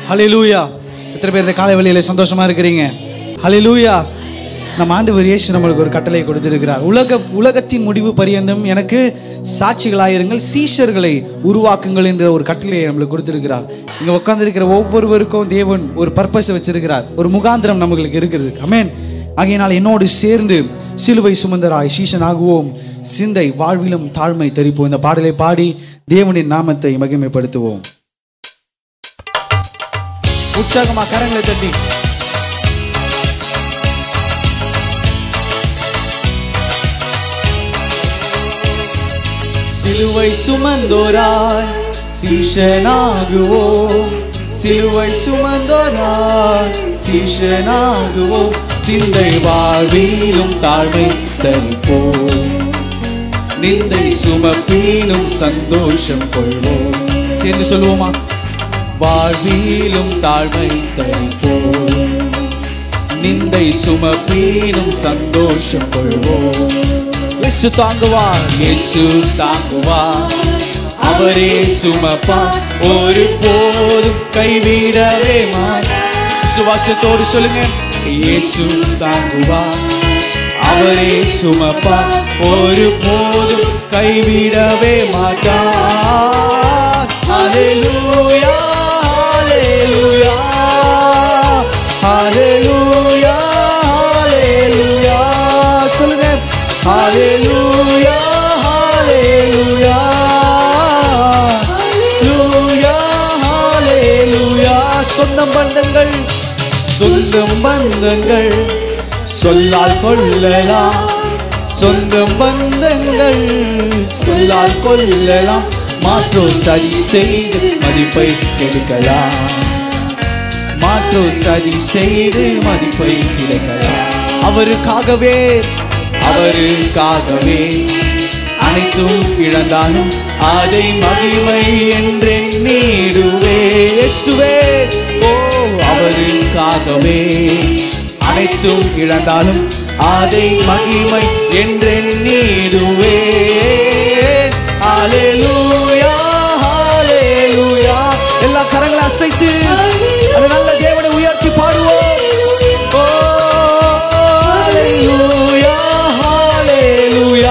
ஹalleluya எத்தனை பேர் இந்த காலை வேளையில சந்தோஷமா இருக்கிறீங்க ஹalleluya நம்ம ஆண்டவர் இயேசு நம்மளுக்கு ஒரு கட்டளை கொடுத்திருக்கிறார் உலக உலகத்தின் முடிவு பரியந்தம் எனக்கு சாட்சிகளாயிருங்கள் சீஷர்களை உருவாக்குங்கள் என்ற ஒரு கட்டளையை நம்மளுக்கு கொடுத்திருக்கிறார் இங்க உட்கார்ந்திருக்கிற ஒவ்வொருவருக்கும் தேவன் ஒரு பர்பஸ் வச்சிருக்கிறார் ஒரு முகாந்திரம் நம்மளுக்கு இருக்கிறது அமேன் ஆகையினால் என்னோடு சேர்ந்து சிலுவை சுமந்தராய் சீஷனாகுவோம் சிந்தை வாழ்விலும் தாழ்மை தெரிப்போம் இந்த பாடலை பாடி தேவனின் நாமத்தை மகிமைப்படுத்துவோம் உற்சாகமா கரங்களை தட்டி சிலுவை சுமந்தோராய் சீஷனாகுவோம் சிலுவை சுமந்தோராய் சீஷனாகுவோம் சிந்தை வாழ்விலும் தாழ்மை தரிப்போம் நிந்தை சுமப்பிலும் சந்தோஷம் கொள்வோம் சேர்ந்து சொல்லுவோமா வாழ்விலும் தாழ்மை தரிப்போம் நிந்தை சுமப்பிலும் சந்தோஷம் கொள்வோம் இயேசு தாங்குவார் இயேசு தாங்குவார் அவரே சுமப்பா ஒரு போதும் கைவிடவே மாட்டார் விசுவாசத்தோடு சொல்லுங்க இயேசு தாங்குவார் அவரே சுமப்பா ஒரு போதும் கைவிடவே மாட்டார் ஹalleluya ஹalleluya ஹalleluya ஹalleluya சொல்லுங்க ஹalleluya ஹalleluya ஹalleluya ஹalleluya சொந்தம் பந்தங்கள் சொந்தம் பந்தங்கள் சொல்லால் கொள்ளலாம் சொந்தம் பந்தங்கள் சொல்லால் கொள்ளலாம் மாற்றோ சரி செய்து மதிப்பை கெடுக்கலாம் மாற்றோ சரி செய்து மதிப்பை கிடைக்கலாம் அவருக்காகவே அவருக்காகவே அனைத்தும் இழந்தாலும் அதை மகிமை என்றெண்ணீடுவே இயேசுவே ஓ அவருக்காகவே அனைத்தும் இழந்தாலும் அதை மகிமை என்றெண்ணீடுவே ஹalleluya ஹalleluya எல்லா கரங்களை அசைத்து அந்த நல்ல தேவனை உயர்த்தி பாடுவோம் ஓ ஹalleluya ஹalleluya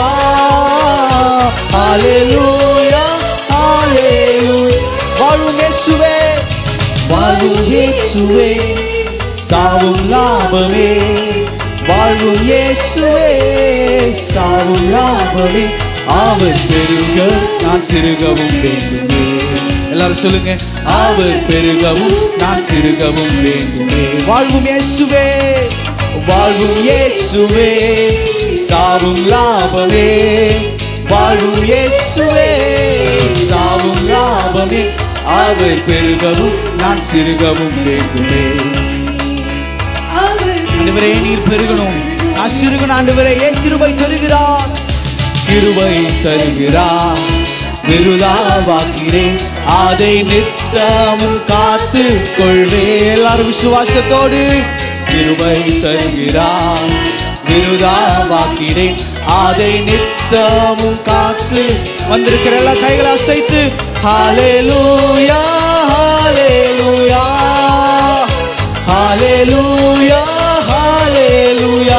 ஹalleluya ஹalleluya வாழும் இயேசுவே வாழும் இயேசுவே சாவும் லாபமே வாழும் இயேசுவே சாவும் லாபமே அவர் பெருக நான் சிறுகவும் வேண்டுமே எல்லாரும் சொல்லுங்க அவர் பெருகவும் நான் சிறுகவும் வேண்டுமே வாழ்வும் இயேசுவே வாழ்வும் இயேசுவே சாவும் லாபமே வாழ்வும் இயேசுவே சாவும் லாபமே அவர் பெருகவும் நான் சிறுகவும் வேண்டுமே ஆண்டவரே நீர் பெருகணும் நான் சிறுகணும் ஆண்டவரே ஏன் கிருபை தருகிறார் கிருபை தருகிறார் விருதாவாக்கிறேன் அதை நித்தமும் காத்து கொள்வே எல்லாரும் விசுவாசத்தோடு கிருபை தருகிறார் விருதாவாக்கிறேன் அதை நித்தமும் காத்து வந்திருக்கிற எல்லா கைகளை அசைத்து ஹalleluya ஹalleluya ஹalleluya ஹalleluya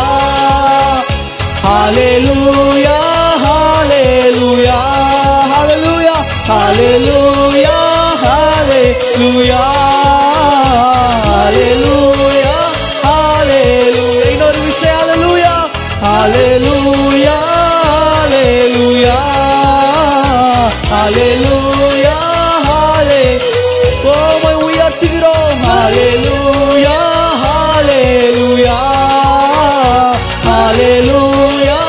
ஹalleluya ஹalleluya ஹalleluya ஹalleluya ஹalleluya ஹalleluya ஹalleluya இன்னொரு விஷயம் ஹalleluya ஹalleluya ஹalleluya ஹalleluya ஹalleluya ஓமை உயர்த்துகிறோம் ஹalleluya ஹalleluya ஹalleluya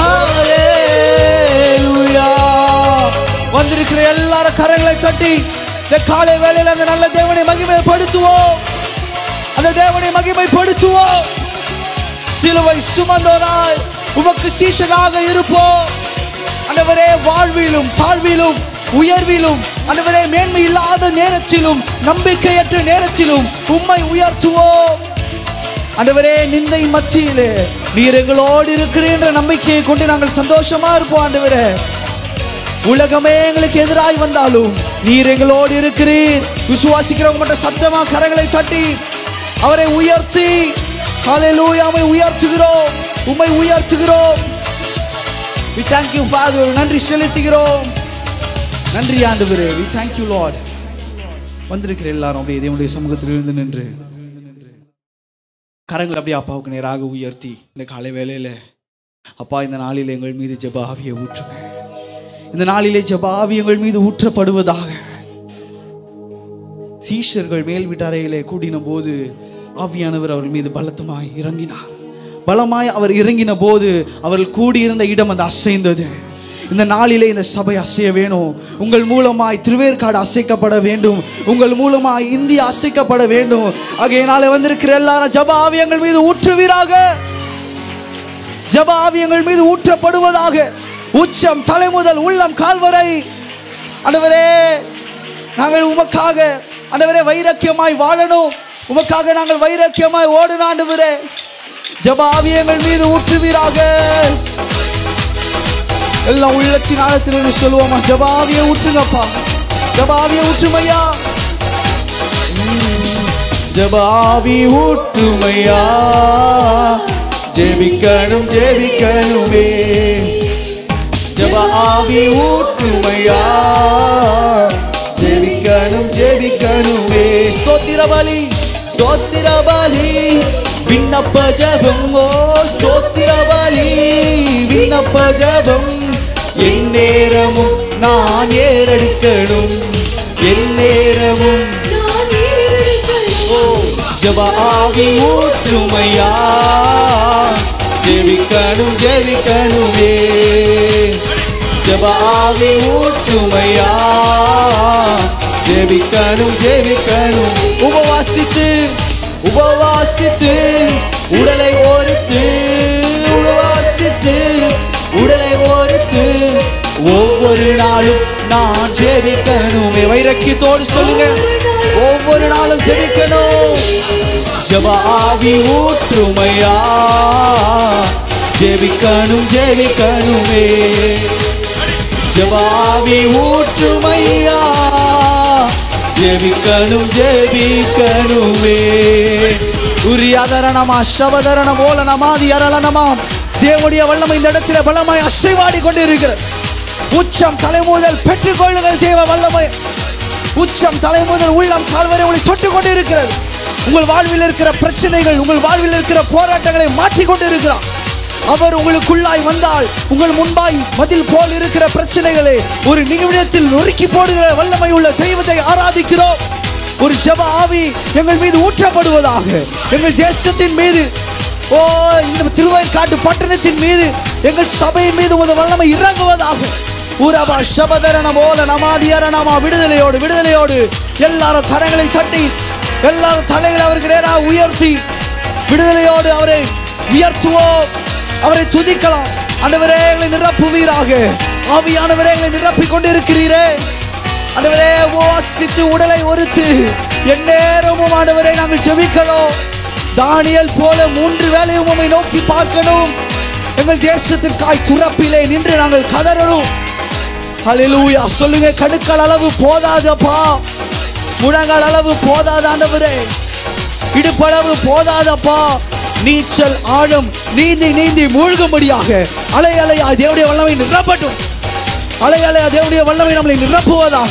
ஹalleluya வந்திருக்கிற எல்லாரும் கரங்களை தட்டி இந்த காலை வேளையில் அந்த நல்ல தேவனை மகிமைப்படுத்துவோம் அந்த தேவனை மகிமைப்படுத்துவோம் சிலுவை சுமந்தோராய் உமக்கு சீஷனாக இருப்போம் அண்டவரே வாழ்விலும் தாழ்விலும் உயர்விலும் அண்டவரே மேன்மை இல்லாத நேரத்திலும் நம்பிக்கையற்ற நேரத்திலும் உம்மை உயர்த்துவோம் ஆண்டவரே நிந்தை மத்தியிலே நீர் எங்களோடு இருக்கிற என்ற நம்பிக்கையை கொண்டு நாங்கள் சந்தோஷமா இருப்போம் ஆண்டவரே உலகமே எங்களுக்கு எதிராய் வந்தாலும் நீர் எங்களோடு இருக்கிறீர் விசுவாசிக்கிறவங்க மட்டும் சத்தமா கரங்களை தட்டி அவரை உயர்த்தி ஹalleluya உம்மை உயர்த்துகிறோம் உம்மை உயர்த்துகிறோம் we thank you father நன்றி செலுத்துகிறோம் நன்றி ஆண்டவரே we thank you lord வந்திருக்கிற எல்லாரும் அப்படியே தேவனுடைய சமூகத்தில் இருந்து நின்று கரங்கள் அப்படியே அப்பாவுக்கு நேராக உயர்த்தி இந்த காலை வேளையில அப்பா இந்த நாளில் எங்கள் மீது ஜெப ஆவியை ஊற்றுங்க இந்த நாளிலே ஜெப ஆவி எங்கள் மீது ஊற்றப்படுவதாக சீஷர்கள் மேல் வீட்டறையிலே கூடின போது ஆவியானவர் அவர்கள் மீது பலத்தமாய் இறங்கினார் பலமாய் அவர் இறங்கின போது அவர்கள் கூடியிருந்த இடம் அது அசைந்தது இந்த நாளிலே இந்த சபை அசைய வேணும் உங்கள் மூலமாய் திருவேற்காடு அசைக்கப்பட வேண்டும் உங்கள் மூலமாய் இந்தியா அசைக்கப்பட வேண்டும் ஆகையினாலே வந்திருக்கிற எல்லாரும் ஜப ஆவியங்கள் மீது ஊற்றுவீராக ஜப ஆவியங்கள் மீது ஊற்றப்படுவதாக உச்சம் தலைமுதல் உள்ளம் கால்வரை ஆண்டவரே நாங்கள் உமக்காக ஆண்டவரே வைரக்கியமாய் வாழணும் உமக்காக நாங்கள் வைரக்கியமாய் ஓடணும் ஆண்டவரே ஜப ஆவியங்கள் மீது ஊற்றுவீராக எல்லாம் உள்ளத்தின் ஆழத்திலிருந்து சொல்லுவோமா ஜப ஆவியை ஊற்றுங்கப்பா ஜப ஆவியை ஊற்றுமையா ஜப ஆவி ஊற்றுமையா ஜெபிக்கணும் ஜெபிக்கணுமே ஜப ஆவி ஊற்றுமையா ஜெபிக்கணும் ஜெபிக்கணுமே ஸ்தோத்திர பலி ஸ்தோத்திர பலி விண்ணப்ப ஜபம் ஓ ஸ்தோத்திர பலி விண்ணப்ப ஜபம் என் நேரமும் நான் ஏறெடுக்கணும் என் நேரமும் ஓ ஜப ஆவி ஊற்றுமையா ஜெபிக்கணும் ஜெபிக்கணுமே ஜப ஆவி ஊற்றுமையா ஜெபிக்கணும் ஜெபிக்கணும் உபவாசித்து உபவாசித்து உடலை ஒருத்து உபவாசித்து உடலை ஒருத்து ஒவ்வொரு நாளும் நான் ஜெபிக்கணுமே வைரக்கியத்தோடு சொல்லுங்க ஒவ்வொரு நாளும் ஜெபிக்கணும் ஜப ஆவி ஊற்றுமையா ஜெபிக்கணும் ஜெபிக்கணுமே ஜப ஆவி ஊற்றுமையா ஜெபிக்கணும் ஜெபிக்கணுமே உரியாதரணமா சபதரண போல நமாதி அரளனமா தேவனுடைய வல்லமை இந்த இடத்துல பலமாய் அசைவாடி கொண்டிருக்கிறது உச்சம் தலைமுதல் பெற்றுக்கொள்ளுங்கள் தேவ வல்லமை உச்சம் தலைமுதல் உள்ளம் கால்வரை உங்களை தொட்டு கொண்டிருக்கிறது உங்கள் வாழ்வில் இருக்கிற பிரச்சனைகள் உங்கள் வாழ்வில் இருக்கிற போராட்டங்களை மாற்றிக் கொண்டிருக்கிறார் அவர் உங்களுக்குள்ளாய் வந்தால் உங்கள் முன்பாய் மதில் போல் இருக்கிற பிரச்சனைகளை ஒரு நிமிடத்தில் நொறுக்கி போடுகிற வல்லமை உள்ள தெய்வத்தை ஆராதிக்கிறோம் ஒரு ஜெப ஆவி எங்கள் மீது ஊற்றப்படுவதாக எங்கள் தேசத்தின் மீது ஓ இந்த திருவயற்காட்டு பட்டணத்தின் மீது எங்கள் சபையின் மீது உமது வல்லமை இறங்குவதாக ஊரபா சபதரண போல நமாதியரணமா விடுதலையோடு விடுதலையோடு எல்லாரும் கரங்களை தட்டி எல்லாரும் தலைகளை அவருக்கு நேராக உயர்த்தி விடுதலையோடு அவரை உயர்த்துவோம் அவரை துதிக்கலாம் ஆண்டவரே எங்களை நிரப்புவீராக ஆவியானவரே எங்களை நிரப்பிக் கொண்டிருக்கிறீரே ஆண்டவரே உபவாசித்து உடலை ஒருத்து எந்நேரமும் ஆண்டவரை நாங்கள் ஜெபிக்கணும் தானியல் போல மூன்று வேளையும் உம்மை நோக்கி பார்க்கணும் எங்கள் தேசத்திற்காய் துறப்பிலே நின்று நாங்கள் கதறணும் ஹalleluya சொல்லுங்க கணுக்கள் அளவு போதாதப்பா முழங்கால் அளவு போதாத ஆண்டவரே இடுப்பளவு போதாதப்பா நீச்சல் ஆழம் நீந்தி நீந்தி மூழ்கும்படியாக அலை அலையா தேவனுடைய வல்லமை நிரப்பட்டும் அலை அலையா தேவனுடைய வல்லமை நம்மளை நிரப்புவதா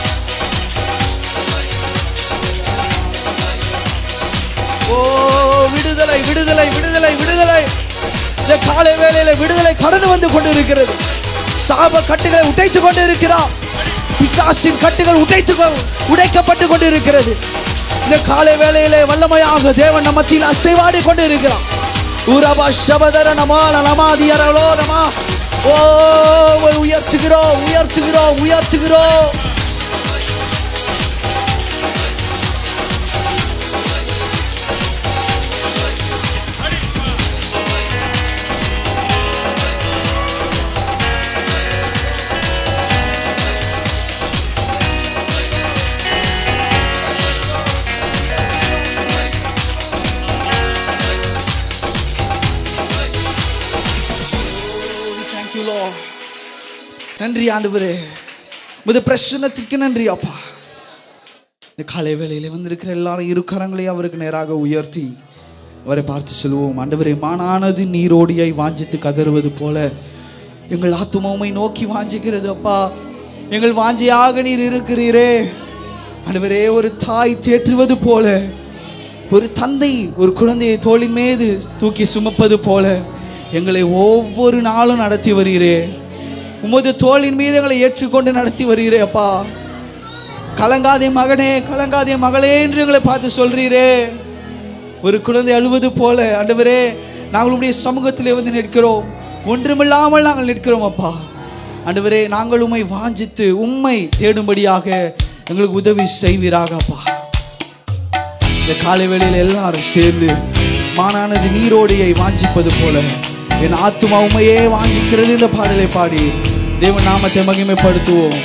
ஓ விடுதலை விடுதலை விடுதலை விடுதலை இந்த காலை வேளையில விடுதலை கடந்து வந்து கொண்டிருக்கிறது சாப கட்டுகளை உடைத்து கொண்டு இருக்கிறார் பிசாசின் கட்டுகள் உடைத்து கொ- உடைக்கப்பட்டு கொண்டிருக்கிறது இந்த காலை வேளையிலே வல்லமையாக தேவன் நம்ம மத்தியில் அசைவாடி கொண்டு இருக்கிறார் ஊரபா சபதர நமா நமாதியரலோ நமா ஓ உயர்த்துகிறோம் உயர்த்துகிறோம் உயர்த்துகிறோம் Thank you, Lord. நன்றி ஆண்டவரே முத பிரசன்னத்திற்கு நன்றி அப்பா இந்த காலை வேளையில வந்திருக்கிற எல்லாரும் இரு கரங்களையும் அவருக்கு நேராக உயர்த்தி அவரை பார்த்து சொல்லுவோம் ஆண்டவரே மானானது நீரோடியாய் வாஞ்சித்து கதறுவது போல எங்கள் ஆத்துமாவை நோக்கி வாஞ்சிக்கிறது அப்பா எங்கள் வாஞ்சியாக நீர் இருக்கிறீரே ஆண்டவரே ஒரு தாய் தேற்றுவது போல ஒரு தந்தை ஒரு குழந்தையை தோளின் மீது தூக்கி சுமப்பது போல எங்களை ஒவ்வொரு நாளும் நடத்தி வருகிறே உமது தோளின் மீது எங்களை ஏற்றுக்கொண்டு நடத்தி வருகிறே அப்பா கலங்காதே மகனே கலங்காதே மகளே என்று எங்களை பார்த்து சொல்றீரே ஒரு குழந்தை அழுவது போல ஆண்டவரே நாங்கள் உடைய சமூகத்திலே வந்து நிற்கிறோம் ஒன்றுமில்லாமல் நாங்கள் நிற்கிறோம் அப்பா ஆண்டவரே நாங்கள் உம்மை வாஞ்சித்து உம்மை தேடும்படியாக எங்களுக்கு உதவி செய்வீராக அப்பா இந்த காலை வேளையில் எல்லாரும் சேர்ந்து மானானது நீரோடையை வாஞ்சிப்பது போல என் ஆத்துமா உண்மையே வாஞ்சிக்கிறது இந்த பாடலை பாடி தேவன் நாமத்தை மகிமைப்படுத்துவோம்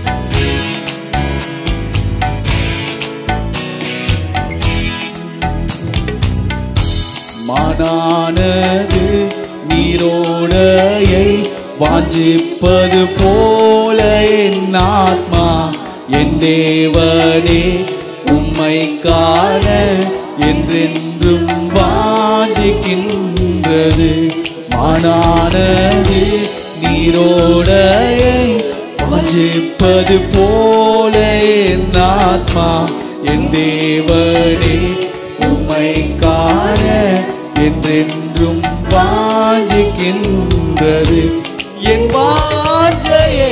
மானானது நீரோடையை வாஞ்சிப்பது போல என் ஆத்மா என் தேவனே உம்மை காண என்றென்றும் வாஞ்சிக்கின்றது மானானது நீரோடையை வாஞ்சிப்பது போல என் ஆத்மா என் தேவனே உம்மை காண என்றென்றும் வாஞ்சிக்கின்றது என் வாஞ்சையே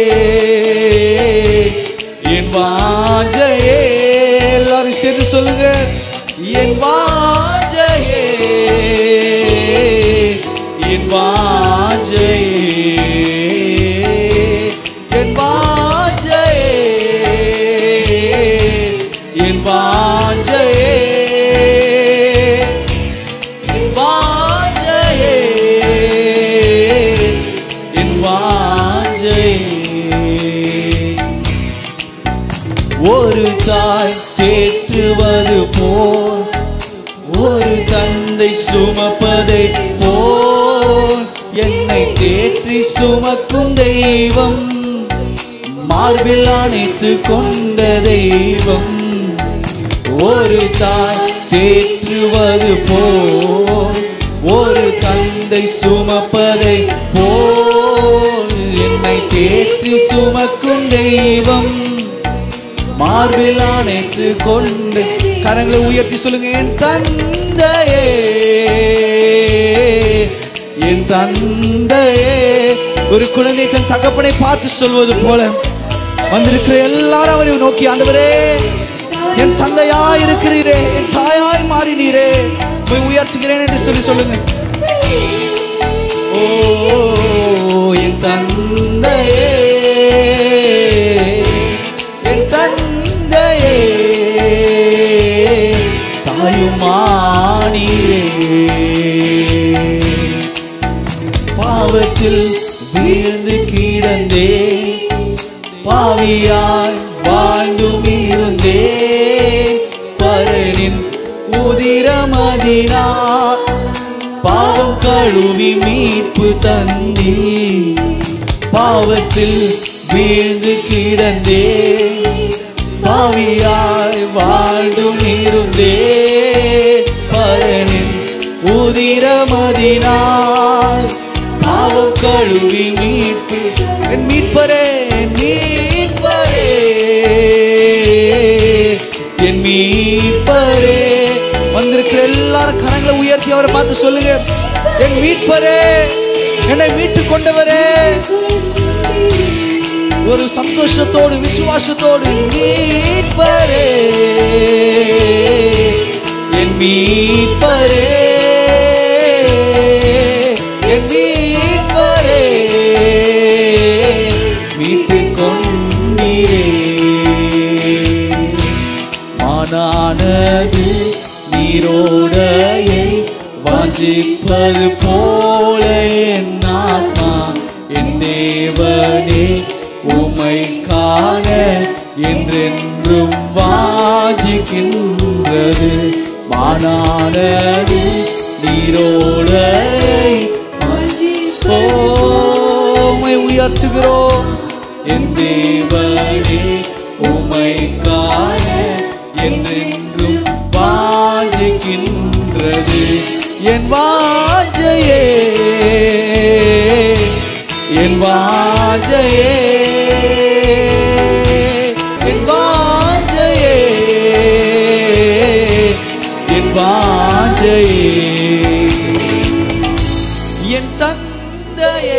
என் வாஞ்சையே எல்லாரும் சேர்ந்து சொல்லுங்க என் வாஞ்சையே என் வாஞ்சையே என் வாஞ்சையே என் வாஞ்சையே என் வாஞ்சையே என் வாஞ்சையே ஒரு தாய் தேற்றுவது போல் ஒரு தந்தை சுமப்பதை போல் என்னை தேற்றி சுமக்கும் தெய்வம் மார்பில் அணைத்து கொண்ட தெய்வம் ஒரு தாய் தேற்றுவது போல் ஒரு தந்தை சுமப்பதை போல் என்னை தேற்றி சுமக்கும் தெய்வம் மார்பில் அணைத்து கொண்டு கரங்களை உயர்த்தி சொல்லுங்க என் தந்தையே என் தந்தையே ஒரு குழந்தை தன் தகப்பனை பார்த்து சொல்வது போல வந்திருக்கிற எல்லாரும் அவரை நோக்கி ஆண்டவரே என் தந்தையா இருக்கிறீரே என் தாயாய் மாறினீரே போய் உயர்த்துகிறேன் என்று சொல்லி சொல்லுங்க ஓ என் தந்தையே என் தந்தையே தாயுமானீரே பாவத்தில் வீழ்ந்து கிடந்தே பாவியாய் வாழ்ந்தும் இருந்தே பரனின் உதிரமதினா பாவம் கழுவி மீட்பு தந்தி பாவத்தில் வீழ்ந்து கிடந்தே பாவியாய் வாழ்ந்தும் இருந்தே பரனின் உதிரமதினால் பாவம் கழுவி மீட்பு என் மீட்பரே என் மீட்பரே என் மீட்பரே வந்திருக்கிற எல்லாரும் கரங்களை உயர்த்தி அவரை பார்த்து சொல்லுங்க என் மீட்பரே என்னை மீட்டு கொண்டவரே ஒரு சந்தோஷத்தோடு விசுவாசத்தோடு மீட்பரே என் மீட்பரே என் மீட்பரே மீட்டு கொண்டீரே மானானது நீரோடையை வாஞ்சிப்பது போல என் ஆத்மா என் தேவனே உமை காண என்றென்றும் வாஞ்சிக்கின்றது மானானது நீரோடை ஓமை உயர்த்தி உயர்த்துகிறோம் என் தேவனே உமை காண என்றென்றும் வாஞ்சிக்கின்றது என் வாஞ்சையே என் வாஞ்சையே என் வாஞ்சையே என் வாஞ்சையே என் தந்தையே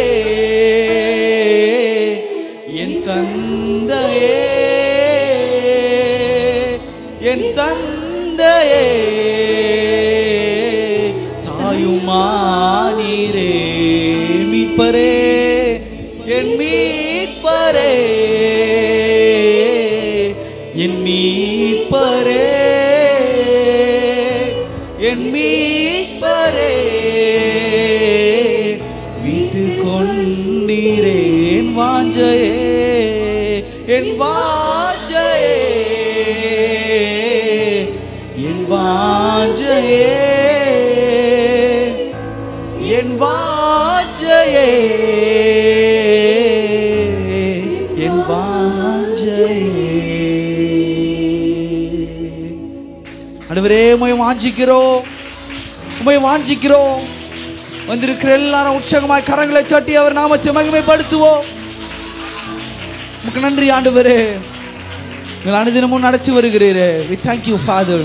என் தந்தையே என் தந்தையே தாயுமானீரே மீட்பரே என் மீட்பரே என் மீட்பரே என் மீட்பரே வீட்டு கொண்டீரே என் வாஞ்சையே என் வாஞ்சையே என் வாஞ்சையே என் வாஞ்சையே என் வாஞ்சையே ஆண்டவரே உமை வாஞ்சிக்கிறோம் உமை வாஞ்சிக்கிறோம் வந்திருக்கிற எல்லாரும் உற்சாகமாய் கரங்களை தட்டி அவர் நாமத்தை மகிமைப்படுத்துவோம் உமக்கு நன்றி ஆண்டவரே நீங்கள் அனுதினமும் நடத்தி வருகிறீரே we thank you father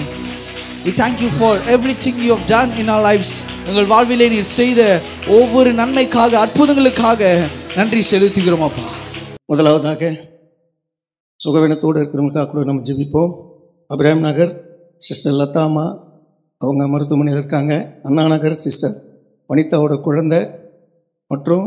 we thank you for everything you have done in our lifes எங்கள் வாழ்விலே நீர் செய்த ஒவ்வொரு நன்மைக்காக அற்புதங்களுக்காக நன்றி செலுத்துகிறோம் அப்பா முதலாவதாக சுகவீனத்தோடு இருக்கிறவங்களுக்காக கூட நம்ம ஜெபிப்போம் அபிராம் நகர் சிஸ்டர் லதா அம்மா அவங்க மருத்துவமனையில் இருக்காங்க அண்ணா நகர் சிஸ்டர் வனிதாவோட குழந்தை மற்றும்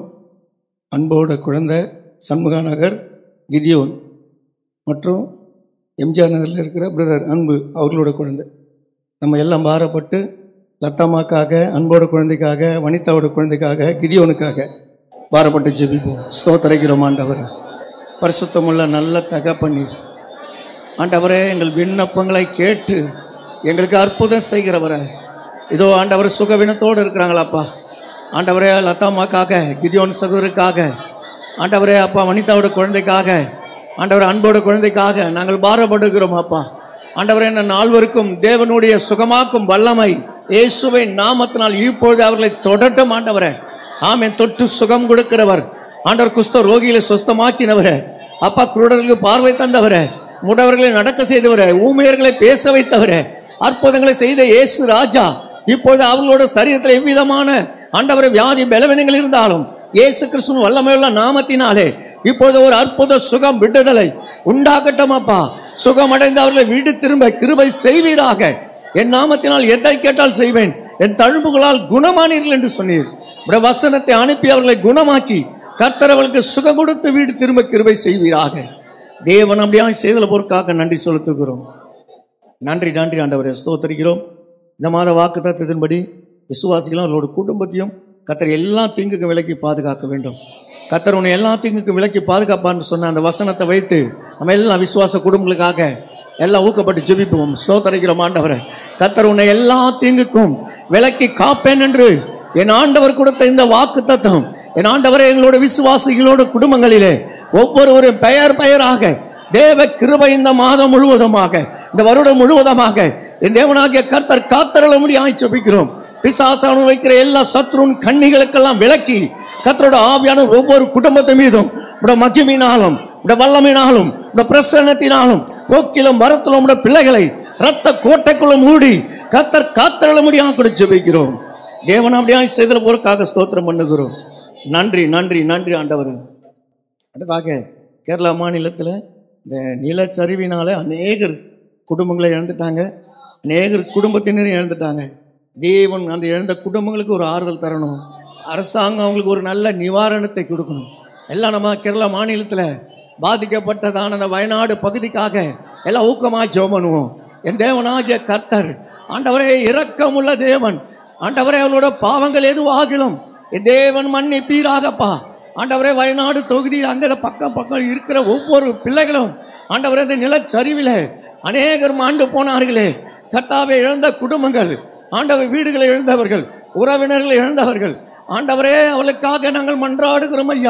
அன்போட குழந்தை சண்முகா நகர் கிதியோன் மற்றும் எம்ஜிஆர் நகரில் இருக்கிற பிரதர் அன்பு அவர்களோட குழந்தை நம்ம எல்லாம் பாரப்பட்டு லத்தாமாக்காக அன்போட குழந்தைக்காக வனிதாவோட குழந்தைக்காக கிதியோனுக்காக பாரப்பட்டு ஜெபிப்போம் ஸ்தோத்தரைக்கிறோம் ஆண்டவர் பரிசுத்தமுள்ள நல்ல தகப்பண்ணீர் ஆண்டவரே எங்கள் விண்ணப்பங்களை கேட்டு எங்களுக்கு அற்புதம் செய்கிறவரே இதோ ஆண்டவர் சுகவினத்தோடு இருக்கிறாங்களாப்பா ஆண்டவரே லதாமாக்காக கிதியோன் சகோதரருக்காக ஆண்டவரே அப்பா வனிதாவோட குழந்தைக்காக ஆண்டவர் அன்போட குழந்தைக்காக நாங்கள் பாரப்படுகிறோம் அப்பா ஆண்டவரே இந்த நால்வருக்கும் தேவனுடைய சுகமாக்கும் வல்லமை இயேசுவை நாமத்தினால் இப்பொழுது அவர்களை தொடட்டும் ஆண்டவரே ஆமென் தொட்டு சுகம் கொடுக்கிறவர் ஆண்டவர் குஸ்த ரோகிகளை சுஸ்தமாக்கினவரே அப்பா குருடர்களுக்கு பார்வை தந்தவரே முடவர்களை நடக்க செய்தவரே ஊமையர்களை பேச வைத்தவரே அற்புதங்களை செய்த இயேசு ராஜா இப்பொழுது அவர்களோட சரீரத்தில் எவ்விதமான ஆண்டவரை வியாதி பலவீனங்கள் இருந்தாலும் இயேசு கிறிஸ்துவின் வல்லமையுள்ள நாமத்தினாலே இப்பொழுது ஒரு அற்புத சுகம் விடுதலை உண்டாகட்டும் அப்பா சுகமடைந்து அவர்களை வீடு திரும்ப கிருபை செய்வீராக என் நாமத்தினால் எதை கேட்டால் செய்வேன் என் தழும்புகளால் குணமானீர்கள் என்று சொன்னீர் உடைய வசனத்தை அனுப்பி அவர்களை குணமாக்கி கர்த்தர் அவர்களுக்கு சுகம் கொடுத்து வீடு திரும்ப கிருபை செய்வீராக தேவன் அப்படியாக செய்தல பொருட்காக நன்றி செலுத்துகிறோம் நன்றி நன்றி ஆண்டவரை ஸ்தோத்தரிக்கிறோம் இந்த மாத வாக்கு தத்துவத்தின்படி விசுவாசிகளும் அவர்களோட குடும்பத்தையும் கத்தர் எல்லா தீங்குக்கும் விலக்கி பாதுகாக்க வேண்டும் கத்தர் உன்னை எல்லா தீங்குக்கும் விலக்கி பாதுகாப்பான்னு சொன்ன அந்த வசனத்தை வைத்து நம்ம எல்லாம் விசுவாச குடும்பங்களுக்காக எல்லாம் ஊக்கப்பட்டு ஜெபிப்போம் ஸ்தோத்தரிக்கிறோம் ஆண்டவரை கத்தர் உன்னை எல்லா தீங்குக்கும் விலக்கி காப்பேன் என்று என் ஆண்டவர் கொடுத்த இந்த வாக்கு தத்துவம் என் ஆண்டவரே எங்களோட விசுவாசிகளோட குடும்பங்களிலே ஒவ்வொருவரும் பெயர் பெயராக தேவ கிருபை இந்த மாதம் முழுவதுமாக இந்த வருடம் முழுவதுமாக என் தேவனாகிய கர்த்தர் காத்தரள முடியாய் ஜெபிக்கிறோம் பிசாசானு வைக்கிற எல்லா சத்ருன் கண்ணிகளுக்கெல்லாம் விலக்கி கர்த்தரோட ஆவியான ஒவ்வொரு குடும்பத்தை மீதும் உடைய மகிமினாலும் உடைய வல்லமினாலும் உடைய பிரசன்னத்தினாலும் போக்கிலும் மரத்திலும் உடைய பிள்ளைகளை ரத்த கோட்டைக்குள்ள மூடி கர்த்தர் காத்தரள முடியாம கூட ஜெபிக்கிறோம் தேவன் அப்படியாய் செய்தல போருக்காக ஸ்தோத்திரம் பண்ணுகிறோம் நன்றி நன்றி நன்றி ஆண்டவர் அடுத்ததாக கேரளா மாநிலத்தில் இந்த நிலச்சரிவினால அநேகர் குடும்பங்களை இழந்துட்டாங்க அநேகர் குடும்பத்தினர் இழந்துட்டாங்க தேவன் அந்த இழந்த குடும்பங்களுக்கு ஒரு ஆறுதல் தரணும் அரசாங்கம் அவங்களுக்கு ஒரு நல்ல நிவாரணத்தை கொடுக்கணும் எல்லாம் நம்ம கேரளா மாநிலத்தில் பாதிக்கப்பட்டதான அந்த வயநாடு பகுதிக்காக எல்லாம் ஊக்கமாக ஜெபம் பண்ணுவோம் என் தேவனாகிய கர்த்தர் ஆண்டவரே இரக்கமுள்ள தேவன் ஆண்டவரே அவளோட பாவங்கள் எதுவாகிலும் என் தேவன் மன்னிப்பீராகப்பா ஆண்டவரே வயநாடு தொகுதி அங்கே பக்கம் பக்கம் இருக்கிற ஒவ்வொரு பிள்ளைகளும் ஆண்டவரே இந்த நிலச்சரிவில் அநேகர் மாண்டு போனார்களே கர்த்தாவை இழந்த குடும்பங்கள் ஆண்டவர் வீடுகளை இழந்தவர்கள் உறவினர்களை இழந்தவர்கள் ஆண்டவரே அவளுக்காக நாங்கள் மன்றாடுகிறோம் ஐயா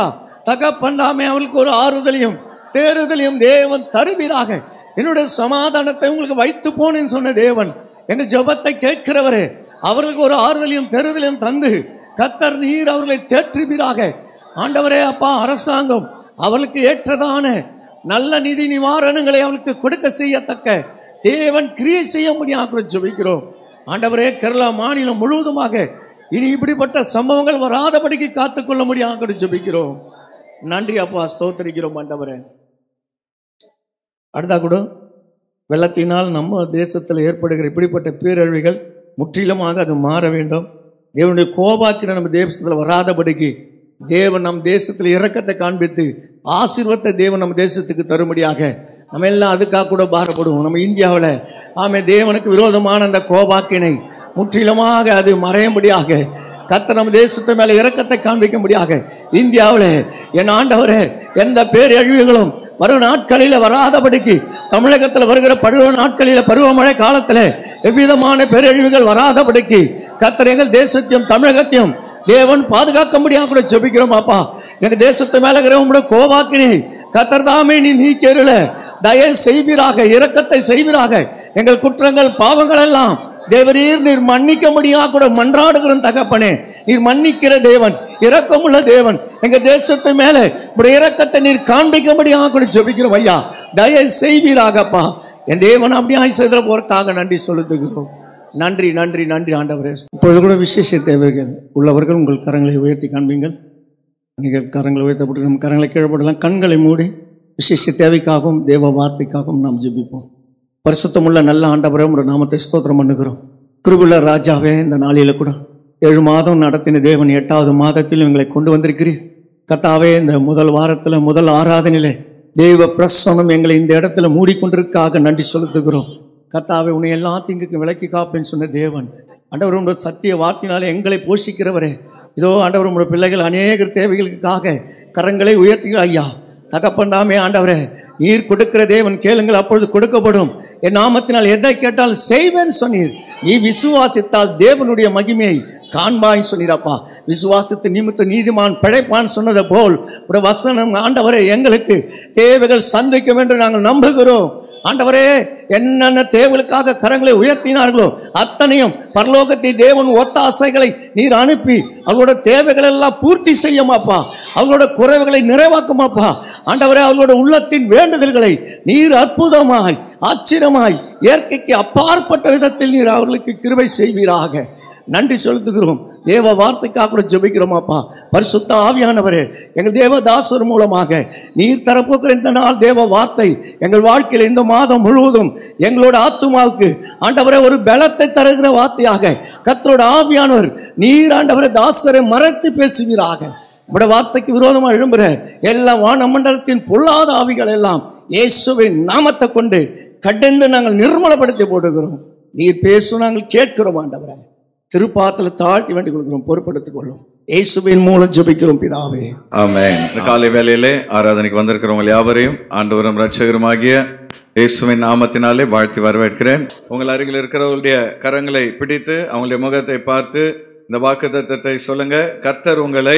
தகப்பண்டாமே அவளுக்கு ஒரு ஆறுதலையும் தேறுதலையும் தேவன் தருவீராக என்னுடைய சமாதானத்தை உங்களுக்கு வைத்து போனேன்னு சொன்ன தேவன் என் ஜெபத்தை கேட்கிறவரே அவர்களுக்கு ஒரு ஆறுதலையும் தெருதலையும் தந்து கத்தர் நீர் அவர்களை தேற்றுவீராக ஆண்டவரே அப்பா அரசாங்கம் அவளுக்கு ஏற்றதான நல்ல நிதி நிவாரணங்களை அவளுக்கு கொடுக்க செய்யத்தக்க தேவன் கிரியை செய்ய முடியாத ஜெபிக்கிறோம் ஆண்டவரே கேரளா மாநிலம் முழுவதுமாக இனி இப்படிப்பட்ட சம்பவங்கள் வராதபடிக்கு காத்துக்கொள்ள முடியாத ஜெபிக்கிறோம் நன்றி அப்பா ஸ்தோத்திரிக்கிறோம் ஆண்டவரே அடுத்தா கூட வெள்ளத்தினால் நம்ம தேசத்தில் ஏற்படுகிற இப்படிப்பட்ட பேரழிவுகள் முற்றிலுமாக அது மாற வேண்டும் தேவனுடைய கோபாக்கின நம்ம தேசத்தில் வராதபடிக்கு தேவன் நம் தேசத்தில் இரக்கத்தை காண்பித்து ஆசீர்வத்தை தேவன் நம்ம தேசத்துக்கு தரும்படியாக நம்ம எல்லாம் அதுக்காக கூட பாரப்படுவோம் நம்ம இந்தியாவில் ஆமே தேவனுக்கு விரோதமான அந்த கோபாக்கினை முற்றிலுமாக அது மறையும்படியாக கத்த நம்ம தேசத்து மேல இரக்கத்தை காண்பிக்கும்படியாக இந்தியாவில் என் ஆண்டவரே எந்த பேரழிவுகளும் வரும் நாட்களில் வராதபடிக்கு தமிழகத்தில் வருகிற பருவ நாட்களில் பருவமழை காலத்தில் எவ்விதமான பேரழிவுகள் வராதபடிக்கு கத்தர் எங்கள் தேசத்தையும் தமிழகத்தையும் தேவன் பாதுகாக்க முடியாம கூட ஜெபிக்கிறோம் அப்பா எங்க தேசத்து மேல இருக்கிற உங்களுடைய கோவாக்கினி கத்தர் தாமே நீ நீக்கிறல தயவு செய்வீராக இரக்கத்தை செய்வீராக எங்கள் குற்றங்கள் பாவங்கள் எல்லாம் தேவரீர் நீர் மன்னிக்க முடியா கூட மன்றாடுகிற தகப்பனே நீர் மன்னிக்கிற தேவன் இரக்கமுள்ள தேவன் எங்க தேசத்து மேல உடைய இரக்கத்தை நீர் காண்பிக்க முடியா கூட ஜெபிக்கிறோம் ஐயா தயவு செய்வீராகப்பா என் தேவன் அப்படியாய் செய்த போறதுக்காக நன்றி செலுத்துகிறோம் நன்றி நன்றி நன்றி ஆண்டவரே இப்பொழுது கூட விசேஷ தேவைகள் உள்ளவர்கள் உங்கள் கரங்களை உயர்த்தி காண்பீங்கள் நீங்கள் கரங்களை உயர்த்தப்பட்டு நம் கரங்களை கீழப்படலாம் கண்களை மூடி விசேஷ தேவைக்காகவும் தேவ வார்த்தைக்காகவும் நாம் ஜெபிப்போம் பரிசுத்தமுள்ள நல்ல ஆண்டவரே உங்களுடைய நாமத்தை ஸ்தோத்திரம் பண்ணுகிறோம் கிருபுள்ள ராஜாவே இந்த நாளில கூட ஏழு மாதம் நடத்தின தேவன் எட்டாவது மாதத்தில் எங்களை கொண்டு வந்திருக்கிறீர் கத்தாவே இந்த முதல் வாரத்தில் முதல் ஆராதனையில தெய்வ பிரசனம் எங்களை இந்த இடத்துல மூடிக்கொண்டிருக்காக நன்றி செலுத்துகிறோம் கத்தாவே உன்னை எல்லா தீங்குக்கும் விலக்கி காப்பேன்னு சொன்ன தேவன் ஆண்டவர் உங்களுடைய சத்திய வார்த்தையினாலே எங்களை போஷிக்கிறவரே இதோ ஆண்டவர் உங்களுடைய பிள்ளைகள் அநேகர் தேவைகளுக்காக கரங்களை உயர்த்துகிறார் ஐயா தகப்பண்டாமே ஆண்டவரே நீர் கொடுக்கிற தேவன் கேளுங்கள் அப்பொழுது கொடுக்கப்படும் என் நாமத்தினால் எதை கேட்டால் செய்வேன் சொன்னீர் நீ விசுவாசித்தால் தேவனுடைய மகிமையை காண்பாய் சொன்னீரப்பா விசுவாசத்து நிமித்த நீதிமான் பிழைப்பான் சொன்னதை போல் ஒரு வசனம் ஆண்டவரே எங்களுக்கு தேவைகள் சந்திக்கும் என்று நாங்கள் நம்புகிறோம் ஆண்டவரே என்னென்ன தேவலுக்காக கரங்களை உயர்த்தினார்களோ அத்தனையும் பரலோகத்தை தேவன் ஒத்த ஆசைகளை நீர் அனுப்பி அவங்களோட தேவைகள் எல்லாம் பூர்த்தி செய்யுமாப்பா அவங்களோட குறைவுகளை நிறைவாக்குமாப்பா ஆண்டவரே அவங்களோட உள்ளத்தின் வேண்டுதல்களை நீர் அற்புதமாய் ஆச்சரியமாய் இயற்கைக்கு அப்பாற்பட்ட விதத்தில் நீர் அவர்களுக்கு கிருபை செய்வீராக நன்றி செலுத்துகிறோம் தேவ வார்த்தைக்காக கூட ஜெபிக்கிறோமாப்பா பரிசுத்த ஆவியானவரே எங்கள் தேவதாசர் மூலமாக நீர் தரப்போக்கிற இந்த நாள் தேவ வார்த்தை எங்கள் வாழ்க்கையில் இந்த மாதம் முழுவதும் எங்களோட ஆத்துமாவுக்கு ஆண்டவரே ஒரு பலத்தை தருகிற வார்த்தையாக கத்தரோட ஆவியானவர் நீர் ஆண்டவரை தாசரை மறைத்து பேசுவீராக உடைய வார்த்தைக்கு விரோதமாக எழும்புற எல்லா வானமண்டலத்தின் பொல்லாத ஆவிகள் எல்லாம் இயேசுவின் நாமத்தை கொண்டு கடைந்து நாங்கள் நிர்மலப்படுத்தி போடுகிறோம் நீர் பேசும் நாங்கள் கேட்கிறோம் ஆண்டவரை திருப்பாத்தில் தாழ்த்தி வேண்டிக் கொள்கிறோம் பொறுப்படுத்திக் கொள்ளும் இயேசுவின் மூலம் ஜெபிக்கிறோம் பிதாவே ஆமென் இந்த காலை வேளையிலே ஆராதனைக்கு வந்திருக்கிறவங்க யாவரையும் ஆண்டவரும் ரட்சகருமாகிய இயேசுவின் நாமத்தினாலே வாழ்த்தி வரவேற்கிறேன் உங்கள் அருகில் இருக்கிறவர்களுடைய கரங்களை பிடித்து அவங்களுடைய முகத்தை பார்த்து இந்த வாக்குத்தத்தத்தை சொல்லுங்க கர்த்தர் உங்களை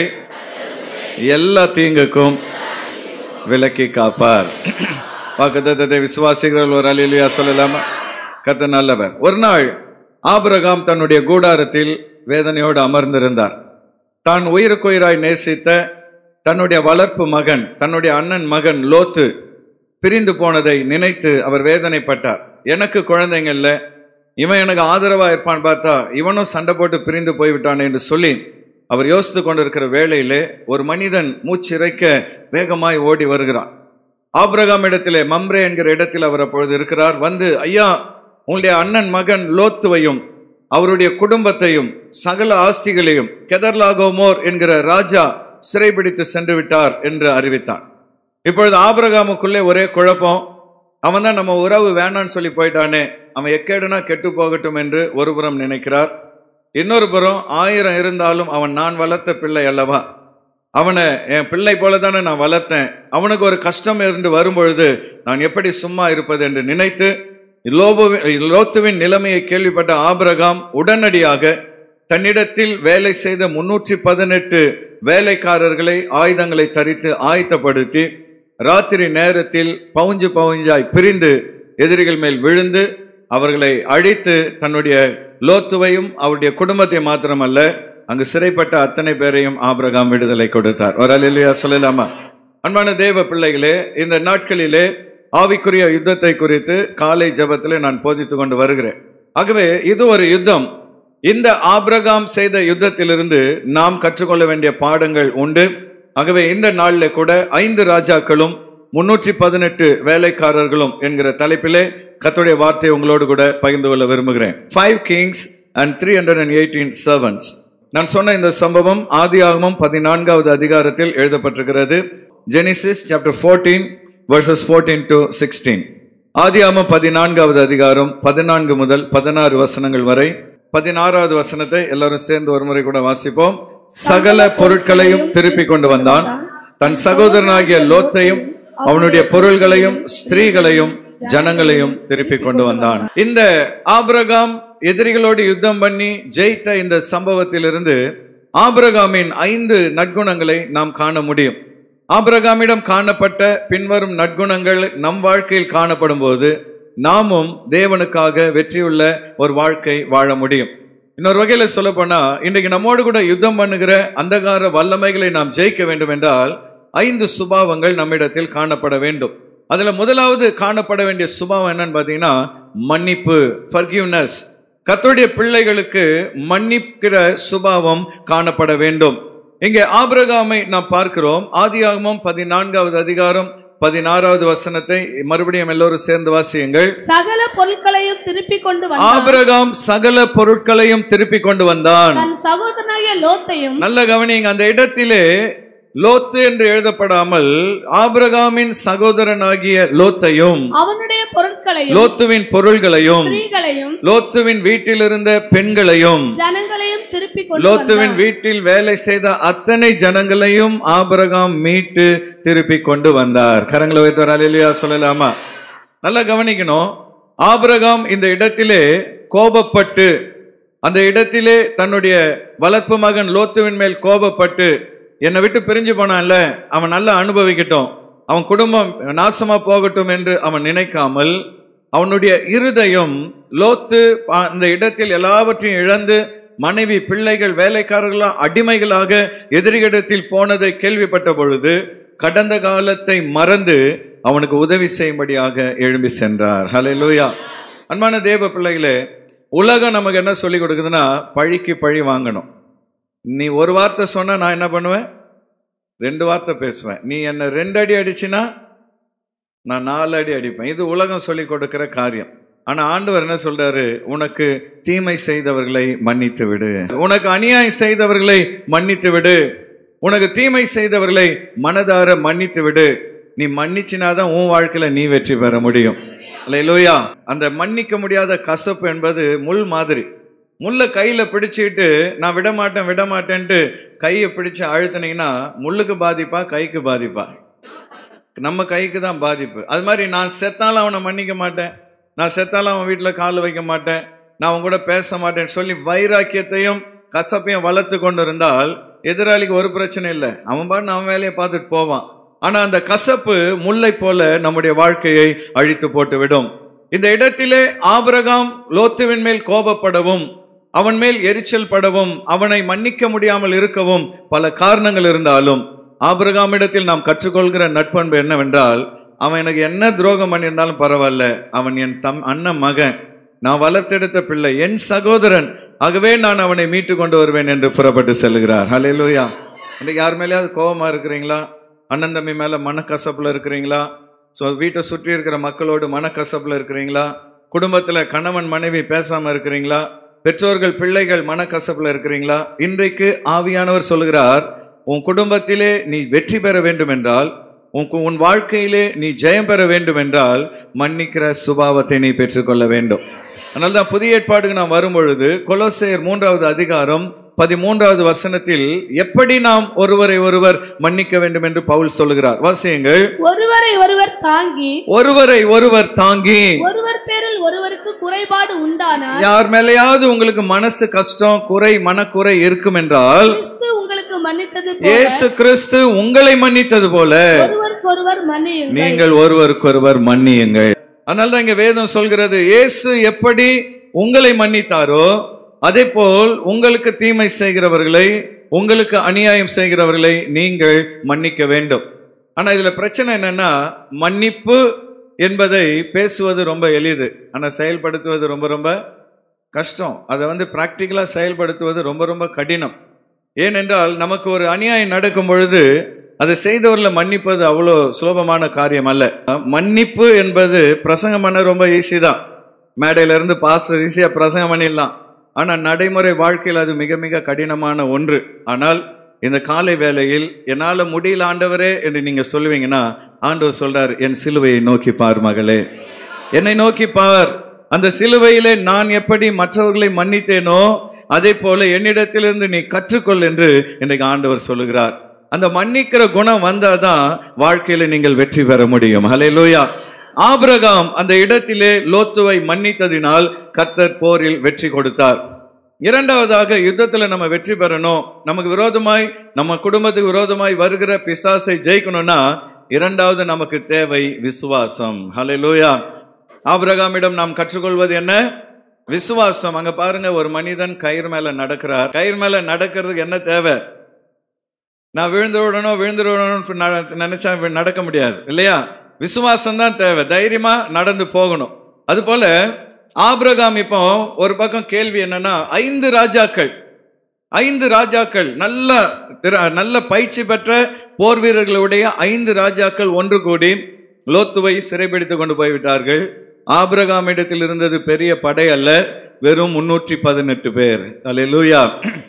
எல்லா தீங்குக்கும் விலக்கி காப்பார் வாக்குத்தத்தத்தை விசுவாசிகள் ஒரு அலிலியா சொல்லலாமா கர்த்தர் நல்லவர் ஒரு நாள் ஆபிரகாம் தன்னுடைய கூடாரத்தில் வேதனையோடு அமர்ந்திருந்தார் தான் உயிருக்குயிராய் நேசித்த தன்னுடைய வளர்ப்பு மகன் தன்னுடைய அண்ணன் மகன் லோத்து பிரிந்து போனதை நினைத்து அவர் வேதனைப்பட்டார் எனக்கு குழந்தைங்க இல்ல இவன் எனக்கு ஆதரவா இருப்பான்னு பார்த்தா இவனும் சண்டை போட்டு பிரிந்து போய்விட்டான் என்று சொல்லி அவர் யோசித்து கொண்டிருக்கிற வேளையிலே ஒரு மனிதன் மூச்சிறைக்க வேகமாய் ஓடி வருகிறான் ஆபிரகாம் இடத்திலே மம்ரே என்கிற இடத்தில் அவர் அப்பொழுது இருக்கிறார் வந்து ஐயா உங்களுடைய அண்ணன் மகன் லோத்துவையும் அவருடைய குடும்பத்தையும் சகல ஆஸ்திகளையும் கெதர்லாகோமோர் என்கிற ராஜா சிறைபிடித்து சென்று விட்டார் என்று அறிவித்தார் இப்பொழுது ஆபிரகாமுக்குள்ளே ஒரே குழப்பம் அவன் தான் நம்ம உறவு வேணான்னு சொல்லி போயிட்டானே அவன் எக்கேடுனா கெட்டு போகட்டும் என்று ஒரு புறம் நினைக்கிறார் இன்னொரு புறம் ஆயிரம் இருந்தாலும் அவன் நான் வளர்த்த பிள்ளை அல்லவா அவனை என் பிள்ளை போல தானே நான் வளர்த்தேன் அவனுக்கு ஒரு கஷ்டம் இருந்து வரும்பொழுது நான் எப்படி சும்மா இருப்பது என்று நினைத்து லோபுவின் லோத்துவின் நிலைமையை கேள்விப்பட்ட ஆபிரகாம் உடனடியாக தன்னிடத்தில் வேலை செய்த முன்னூற்றி பதினெட்டு வேலைக்காரர்களை ஆயுதங்களை தரித்து ஆயத்தப்படுத்தி ராத்திரி நேரத்தில் பவுஞ்சு பவுஞ்சாய் பிரிந்து எதிரிகள் மேல் விழுந்து அவர்களை அழித்து தன்னுடைய லோத்துவையும் அவருடைய குடும்பத்தை மாத்திரமல்ல அங்கு சிறைப்பட்ட அத்தனை பேரையும் ஆபிரகாம் விடுதலை கொடுத்தார் ஒரு அல்லா சொல்லலாமா அன்பான தேவ பிள்ளைகளே இந்த நாட்களிலே ஆவிக்குரிய யுத்தத்தை குறித்து காலை ஜெபத்திலே நான் போதித்துக் கொண்டு வருகிறேன் ஆகவே இது ஒரு யுத்தம் இந்த ஆபிரகாம் செய்த யுத்தத்திலிருந்து நாம் கற்றுக்கொள்ள வேண்டிய பாடங்கள் உண்டு ஆகவே இந்த நாளில் கூட ஐந்து ராஜாக்களும் முன்னூற்றி பதினெட்டு வேலைக்காரர்களும் என்கிற தலைப்பிலே கத்துடைய வார்த்தை உங்களோடு கூட பகிர்ந்து கொள்ள விரும்புகிறேன் five kings and three hundred and eighteen servants நான் சொன்ன இந்த சம்பவம் ஆதியாகமம் பதினான்காவது அதிகாரத்தில் எழுதப்பட்டிருக்கிறது Genesis chapter fourteen verses fourteen to sixteen ஆதியாகமம் பதினான்காவது அதிகாரம் பதினான்கு முதல் பதினாறு வசனங்கள் வரை பதினாறாவது வசனத்தை எல்லாரும் சேர்ந்து ஒரு முறை கூட வாசிப்போம் சகல பொருட்களையும் திருப்பி கொண்டு வந்தான் தன் சகோதரனாகிய லோத்தையும் அவனுடைய பொருள்களையும் ஸ்திரீகளையும் ஜனங்களையும் திருப்பி கொண்டு வந்தான் இந்த ஆபிரகாம் எதிரிகளோடு யுத்தம் பண்ணி ஜெயித்த இந்த சம்பவத்திலிருந்து ஆபிரகாமின் ஐந்து நற்குணங்களை நாம் காண முடியும் ஆபிரகாமிடம் காணப்பட்ட பின்வரும் நற்குணங்கள் நம் வாழ்க்கையில் காணப்படும் போது நாமும் தேவனுக்காக வெற்றியுள்ள ஒரு வாழ்க்கை வாழ முடியும் இன்னொரு வகையில சொல்ல போனா இன்றைக்கு நம்மோடு கூட யுத்தம் பண்ணுகிற அந்தகார வல்லமைகளை நாம் ஜெயிக்க வேண்டும் என்றால் ஐந்து சுபாவங்கள் நம்மிடத்தில் காணப்பட வேண்டும் அதுல முதலாவது காணப்பட வேண்டிய சுபாவம் என்னன்னு பாத்தீங்கன்னா மன்னிப்பு ஃபர்கிவ்னஸ் கத்தோடைய பிள்ளைகளுக்கு மன்னிக்கிற சுபாவம் காணப்பட வேண்டும் இங்கே ஆபிரகாமை நாம் பார்க்கிறோம் ஆதியாகமம் பதினான்காவது அதிகாரம் பதினாறாவது வசனத்தை மறுபடியும் எல்லோரும் சேர்ந்து வாசியுங்கள் சகல பொருட்களையும் திருப்பி கொண்டு வந்தான் ஆபிரகாம் சகல பொருட்களையும் திருப்பி கொண்டு வந்தான் தன் சகோதரனாகிய லோத்தையும் நல்ல கவனிங்க அந்த இடத்திலே லோத்து என்று எழுதப்படாமல் ஆபிரகாமின் சகோதரனாகிய லோத்தையும் அவனுடைய பொருட்களையும் லோத்துவின் பொருள்களையும் ஸ்திரீகளையும் லோத்துவின் வீட்டில் இருந்த பெண்களையும் ஜனங்களையும் திருப்பி கொண்டு லோத்துவின் வந்தான் வீட்டில் வேலை செய்த அத்தனை ஜனங்களையும் ஆபிரகாம் மீட்டு திருப்பி கொண்டு வந்தார் கரங்களை வைத்தவர் அலிலியா சொல்லலாமா நல்லா கவனிக்கணும் ஆபிரகாம் இந்த இடத்திலே கோபப்பட்டு அந்த இடத்திலே தன்னுடைய வளர்ப்பு மகன் லோத்துவின் மேல் கோபப்பட்டு என்னை விட்டு பிரிஞ்சு போனான்ல அவன் நல்லா அனுபவிக்கட்டும் அவன் குடும்பம் நாசமா போகட்டும் என்று அவன் நினைக்காமல் அவனுடைய இருதயம் லோத்து அந்த இடத்தில் எல்லாவற்றையும் இழந்து மனைவி பிள்ளைகள் வேலைக்காரர்களாக அடிமைகளாக எதிரிகளிடத்தில் போனதை கேள்விப்பட்ட பொழுது கடந்த காலத்தை மறந்து அவனுக்கு உதவி செய்யும்படியாக எழும்பி சென்றார் ஹalleluya அன்பான தேவ பிள்ளைகளே உலகம் நமக்கு என்ன சொல்லி கொடுக்குதுன்னா பழிக்கு பழி வாங்கணும் நீ ஒரு வார்த்தை சொன்னா நான் என்ன பண்ணுவேன் ரெண்டு வார்த்தை பேசுவேன் நீ என்ன ரெண்டு அடி அடிச்சினா நான் நாலு அடி அடிப்பேன் இது உலகம் சொல்லி கொடுக்கிற காரியம் ஆனா ஆண்டவர் என்ன சொல்றாரு உனக்கு தீமை செய்தவர்களை மன்னித்து விடு உனக்கு அநியாயம் செய்தவர்களை மன்னித்து விடு உனக்கு தீமை செய்தவர்களை மனதார மன்னித்து விடு நீ மன்னிச்சினாதான் உன் வாழ்க்கையில நீ வெற்றி பெற முடியும் இல்லையா அந்த மன்னிக்க முடியாத கசப்பு என்பது முள் மாதிரி முள்ளை கையில பிடிச்சிட்டு நான் விட மாட்டேன் விட மாட்டேன்ட்டு கையை பிடிச்சு அழுத்தினீங்கன்னா முள்ளுக்கு பாதிப்பா கைக்கு பாதிப்பா நம்ம கைக்கு தான் பாதிப்பு அது மாதிரி நான் செத்தாலும் அவனை மன்னிக்க மாட்டேன் நான் செத்தாலும் அவன் வீட்டில் கால் வைக்க மாட்டேன் நான் அவன் கூட பேச மாட்டேன்னு சொல்லி வைராக்கியத்தையும் கசப்பையும் வளர்த்து கொண்டு இருந்தால் எதிராளிக்கு ஒரு பிரச்சனை இல்லை அவன் பாட்டு அவன் வேலையை பார்த்துட்டு போவான் ஆனா அந்த கசப்பு முல்லை போல நம்முடைய வாழ்க்கையை அழித்து போட்டு விடும் இந்த இடத்திலே ஆபிரகாம் லோத்துவின் மேல் கோபப்படவும் அவன் மேல் எரிச்சல் படவும் அவனை மன்னிக்க முடியாமல் இருக்கவும் பல காரணங்கள் இருந்தாலும் ஆபிரகாமிடத்தில் நாம் கற்றுக்கொள்கிற நட்பண்பு என்னவென்றால் அவன் எனக்கு என்ன துரோகம் பண்ணியிருந்தாலும் பரவாயில்ல அவன் என் தம் அண்ணன் மகன் நான் வளர்த்தெடுத்த பிள்ளை என் சகோதரன் ஆகவே நான் அவனை மீட்டு கொண்டு வருவேன் என்று புறப்பட்டு செல்கிறார் ஹalleluya இன்னைக்கு யார் மேலேயாவது கோபமா இருக்கிறீங்களா அண்ணன் தம்பி மேல மனக்கசப்புல இருக்கிறீங்களா ஸோ வீட்டை சுற்றி இருக்கிற மக்களோடு மனக்கசப்புல இருக்கிறீங்களா குடும்பத்துல கணவன் மனைவி பேசாம இருக்கிறீங்களா பெற்றோர்கள் பிள்ளைகள் மனக்கசப்புல இருக்கிறீங்களா இன்றைக்கு ஆவியானவர் சொல்கிறார் உன் குடும்பத்திலே நீ வெற்றி பெற வேண்டும் என்றால் உன் கு- உன் வாழ்க்கையிலே நீ ஜெயம் பெற வேண்டும் என்றால் மன்னிக்கிற சுபாவத்தை நீ பெற்றுக்கொள்ள வேண்டும் அதனால தான் புதிய ஏற்பாடுக்கு நாம் வரும்பொழுது கொலோசையர் மூன்றாவது அதிகாரம் பதிமூன்றாவது வசனத்தில் எப்படி நாம் ஒருவரை ஒருவர் மன்னிக்க வேண்டும் என்று பவுல் சொல்லுகிறார் வாசியுங்கள் ஒருவரை ஒருவர் தாங்கி ஒருவரை ஒருவர் தாங்கி ஒருவர் பேரில் ஒருவருக்கு குறைபாடு உண்டானால் யார் மேலேயாவது உங்களுக்கு மனசு கஷ்டம் குறை மனக்குறை இருக்கும் என்றால் கிறிஸ்து உங்களுக்கு மன்னித்தது போல இயேசு கிறிஸ்து உங்களை மன்னித்தது போல ஒருவருக்கொருவர் மன்னியுங்கள் நீங்கள் ஒருவருக்கொருவர் மன்னியுங்கள் அதனால தான் இங்க வேதம் சொல்கிறது இயேசு எப்படி உங்களை மன்னித்தாரோ அதே போல் உங்களுக்கு தீமை செய்கிறவர்களை உங்களுக்கு அநியாயம் செய்கிறவர்களை நீங்கள் மன்னிக்க வேண்டும் ஆனா இதுல பிரச்சனை என்னன்னா மன்னிப்பு என்பதை பேசுவது ரொம்ப எளிது ஆனா செயல்படுத்துவது ரொம்ப ரொம்ப கஷ்டம் அதை வந்து பிராக்டிக்கலா செயல்படுத்துவது ரொம்ப ரொம்ப கடினம் ஏனென்றால் நமக்கு ஒரு அநியாயம் நடக்கும் பொழுது அதை செய்தவர்களை மன்னிப்பது அவ்வளோ சுலபமான காரியம் அல்ல மன்னிப்பு என்பது பிரசங்கம் பண்ண ரொம்ப ஈஸி தான் மேடையில இருந்து பாஸ்டர் ஈஸியா பிரசங்கம் பண்ணிடலாம் ஆனா நடைமுறை வாழ்க்கையில் அது மிக மிக கடினமான ஒன்று ஆனால் இந்த காலை வேளையில் என்னால முடியல ஆண்டவரே என்று நீங்க சொல்லுவீங்கன்னா ஆண்டவர் சொல்றார் என் சிலுவையை நோக்கி பார் மகளே என்னை நோக்கி பார் அந்த சிலுவையிலே நான் எப்படி மற்றவர்களை மன்னித்தேனோ அதே போல என்னிடத்திலிருந்து நீ கற்றுக்கொள் என்று இன்றைக்கு ஆண்டவர் சொல்லுகிறார் அந்த மன்னிக்கிற குணம் வந்தாதான் வாழ்க்கையில நீங்கள் வெற்றி பெற முடியும் ஹalleluya ஆபிரகாம் அந்த இடத்திலே லோத்துவை மன்னித்ததினால் கர்த்தர் போரில் வெற்றி கொடுத்தார் இரண்டாவதாக யுத்தத்துல நம்ம வெற்றி பெறணும் நமக்கு விரோதமாய் நம்ம குடும்பத்துக்கு விரோதமாய் வருகிற பிசாசை ஜெயிக்கணும்னா இரண்டாவது நமக்கு தேவை விசுவாசம் ஹalleluya ஆபிரகாமிடம் நாம் கற்றுக்கொள்வது என்ன விசுவாசம் அங்க பாருங்க ஒரு மனிதன் கயிறு மேல நடக்கிறார் கயிறு மேல நடக்கிறதுக்கு என்ன தேவை நான் விழுந்து விடணும் விழுந்து விடணும் நினைச்சா நடக்க முடியாது இல்லையா விசுவாசம் தான் தேவை தைரியமா நடந்து போகணும் அது போல ஆபிரகாம் இப்போ ஒரு பக்கம் கேள்வி என்னன்னா ஐந்து ராஜாக்கள் ஐந்து ராஜாக்கள் நல்ல திற- நல்ல பயிற்சி பெற்ற போர் வீரர்களுடைய ஐந்து ராஜாக்கள் ஒன்று கூடி லோத்துவை சிறைபிடித்து கொண்டு போய்விட்டார்கள் ஆபிரகாம் இடத்தில் இருந்தது பெரிய படை அல்ல வெறும் முன்னூற்றி பதினெட்டு பேர் அல்லேலூயா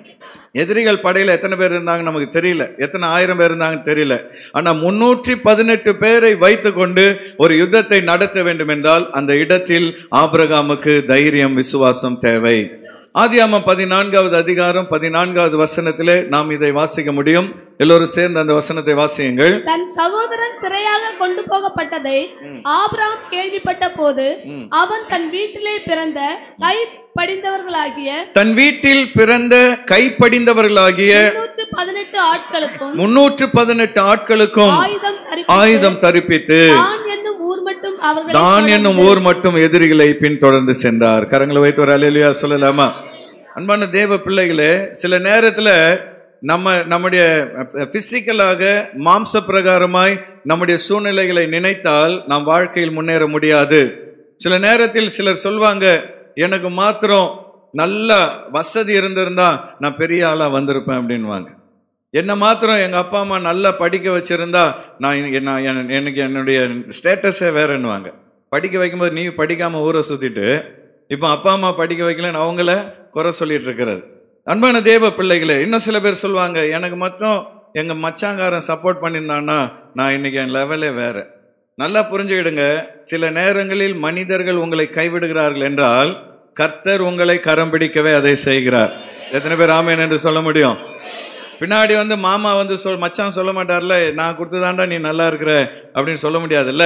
எதிரிகள் படையில எத்தனை பேர் இருந்தாங்க நமக்கு தெரியல எத்தனை ஆயிரம் பேர் இருந்தாங்கன்னு தெரியல ஆனா முன்னூற்றி பதினெட்டு பேரை வைத்துக்கொண்டு ஒரு யுத்தத்தை நடத்த வேண்டும் என்றால் அந்த இடத்தில் ஆபிரகாமுக்கு தைரியம் விசுவாசம் தேவை ஆதியாமம் பதினான்காவது அதிகாரம் பதினான்காவது வசனத்திலே நாம் இதை வாசிக்க முடியும் எல்லோரும் சேர்ந்து அந்த வசனத்தை வாசியுங்கள் தன் சகோதரன் சிறையாக கொண்டு போகப்பட்டதை ஆபிரகாம் கேள்விப்பட்ட போது அவன் தன் வீட்டிலே பிறந்த கை படிந்தவர்களாகிய தன் வீட்டில் பிறந்த கைப்படிந்தவர்களாகிய நூற்று பதினெட்டு ஆட்களுக்கும் முன்னூற்று பதினெட்டு ஆட்களுக்கும் ஆயுதம் தரிப்பித்து ஆயுதம் தரிப்பித்து தான் என்னும் ஊர் மட்டும் அவர்களை தான் என்னும் ஊர் மட்டும் எதிரிகளை பின்தொடர்ந்து சென்றார் கரங்களை வைத்து ஒரு அலையிலையா சொல்லலாமா அன்பான தேவ பிள்ளைகளே சில நேரத்துல நம்ம நம்முடைய பிசிக்கலாக மாம்ச பிரகாரமாய் நம்முடைய சூழ்நிலைகளை நினைத்தால் நாம் வாழ்க்கையில் முன்னேற முடியாது சில நேரத்தில் சிலர் சொல்வாங்க எனக்கு மாத்திரம் நல்ல வசதி இருந்திருந்தா நான் பெரிய ஆளா வந்திருப்பேன் அப்படின்வாங்க என்ன மாத்திரம் எங்க அப்பா அம்மா நல்லா படிக்க வச்சிருந்தா நான் இன்னைக்கு- நான் என்- எனக்கு என்னுடைய ஸ்டேட்டஸே வேறன்னுவாங்க படிக்க வைக்கும்போது நீ படிக்காம ஊரை சுத்திட்டு இப்போ அப்பா அம்மா படிக்க வைக்கலன்னு அவங்கள குறை சொல்லிட்டு இருக்கிறது அன்பான தேவ பிள்ளைகளே இன்னும் சில பேர் சொல்லுவாங்க எனக்கு மட்டும் எங்க மச்சாங்காரன் சப்போர்ட் பண்ணியிருந்தான்னா நான் இன்னைக்கு என் லெவலே வேற நல்லா புரிஞ்சுக்கிடுங்க சில நேரங்களில் மனிதர்கள் உங்களை கைவிடுகிறார்கள் என்றால் கர்த்தர் உங்களை கரம் பிடிக்கவே அதை செய்கிறார் எத்தனை பேர் ஆமேன் என்று சொல்ல முடியும் பின்னாடி வந்து மாமா வந்து சொல் மச்சான் சொல்ல மாட்டார்ல நான் கொடுத்ததாண்டா நீ நல்லா இருக்கிற அப்படின்னு சொல்ல முடியாதுல்ல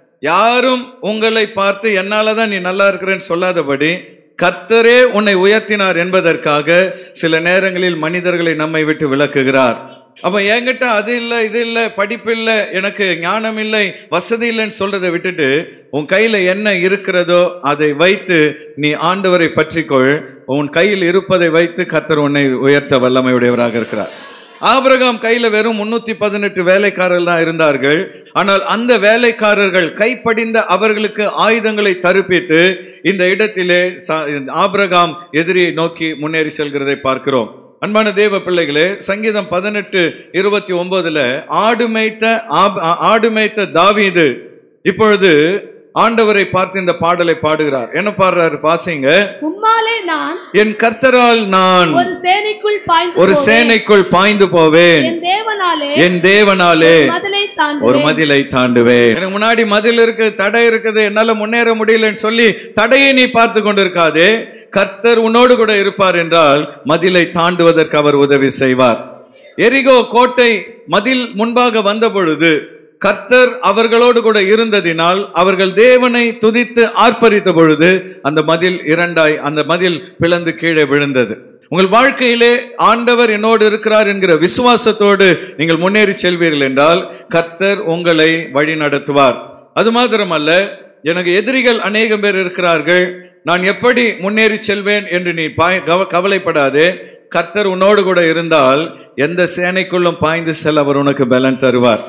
யாரும் உங்களை பார்த்து என்னால தான் நீ நல்லா இருக்கிறேன்னு சொல்லாதபடி கர்த்தரே உன்னை உயர்த்தினார் என்பதற்காக சில நேரங்களில் மனிதர்களை நம்மை விட்டு விலக்குகிறார் அப்ப என்கிட்ட அது இல்லை இது இல்லை படிப்பு இல்லை எனக்கு ஞானம் இல்லை வசதி இல்லைன்னு சொல்றதை விட்டுட்டு உன் கையில என்ன இருக்கிறதோ அதை வைத்து நீ ஆண்டவரை பற்றிக்கொள் உன் கையில் இருப்பதை வைத்து கர்த்தர் உன்னை உயர்த்த வல்லமையுடையவராக இருக்கிறார் ஆபிரகாம் கையில வெறும் முன்னூத்தி பதினெட்டு வேலைக்காரர்கள் தான் இருந்தார்கள் ஆனால் அந்த வேலைக்காரர்கள் கைப்படிந்த அவர்களுக்கு ஆயுதங்களை தருப்பித்து இந்த இடத்திலே ச- ஆபிரகாம் எதிரியை நோக்கி முன்னேறி செல்கிறதை பார்க்கிறோம் அன்பான தேவ பிள்ளைகளே சங்கீதம் பதினெட்டு இருபத்தி ஒன்பதுல ஆடு மேய்த்த ஆப்- ஆ- ஆடு மேய்த்த தாவீது இப்பொழுது ஆண்டவரை பார்த்து இந்த பாடலை பாடுகிறார் என்ன பாடுறாரு பாசிங்க உம்மாலே நான் என் கர்த்தரால் நான் ஒரு சேனைக்குள் பாய்ந்து ஒரு போவேன். சேனைக்குள் பாய்ந்து போவேன் என் தேவனாலே என் தேவனாலே மதிலை ஒரு தாண்டுவேன் மதிலை தாண்டுவேன் எனக்கு முன்னாடி மதில் இருக்கு தடை இருக்குது என்னால முன்னேற முடியலன்னு சொல்லி தடையை நீ பார்த்து கொண்டிருக்காதே கர்த்தர் உன்னோடு கூட இருப்பார் என்றால் மதிலை தாண்டுவதற்கு அவர் உதவி செய்வார் எரிகோ கோட்டை மதில் முன்பாக வந்த பொழுது கர்த்தர் அவர்களோடு கூட இருந்ததினால் அவர்கள் தேவனை துதித்து ஆர்ப்பரித்த பொழுது அந்த மதில் இரண்டாய் அந்த மதில் பிளந்து கீழே விழுந்தது உங்கள் வாழ்க்கையிலே ஆண்டவர் என்னோடு இருக்கிறார் என்கிற விசுவாசத்தோடு நீங்கள் முன்னேறி செல்வீர்கள் என்றால் கர்த்தர் உங்களை வழி நடத்துவார் அது மாத்திரமல்ல எனக்கு எதிரிகள் அநேகம் பேர் இருக்கிறார்கள் நான் எப்படி முன்னேறி செல்வேன் என்று நீ பாய் கவ- கவலைப்படாதே கர்த்தர் உன்னோடு கூட இருந்தால் எந்த சேனைக்குள்ளும் பாய்ந்து செல்ல அவர் உனக்கு பலன் தருவார்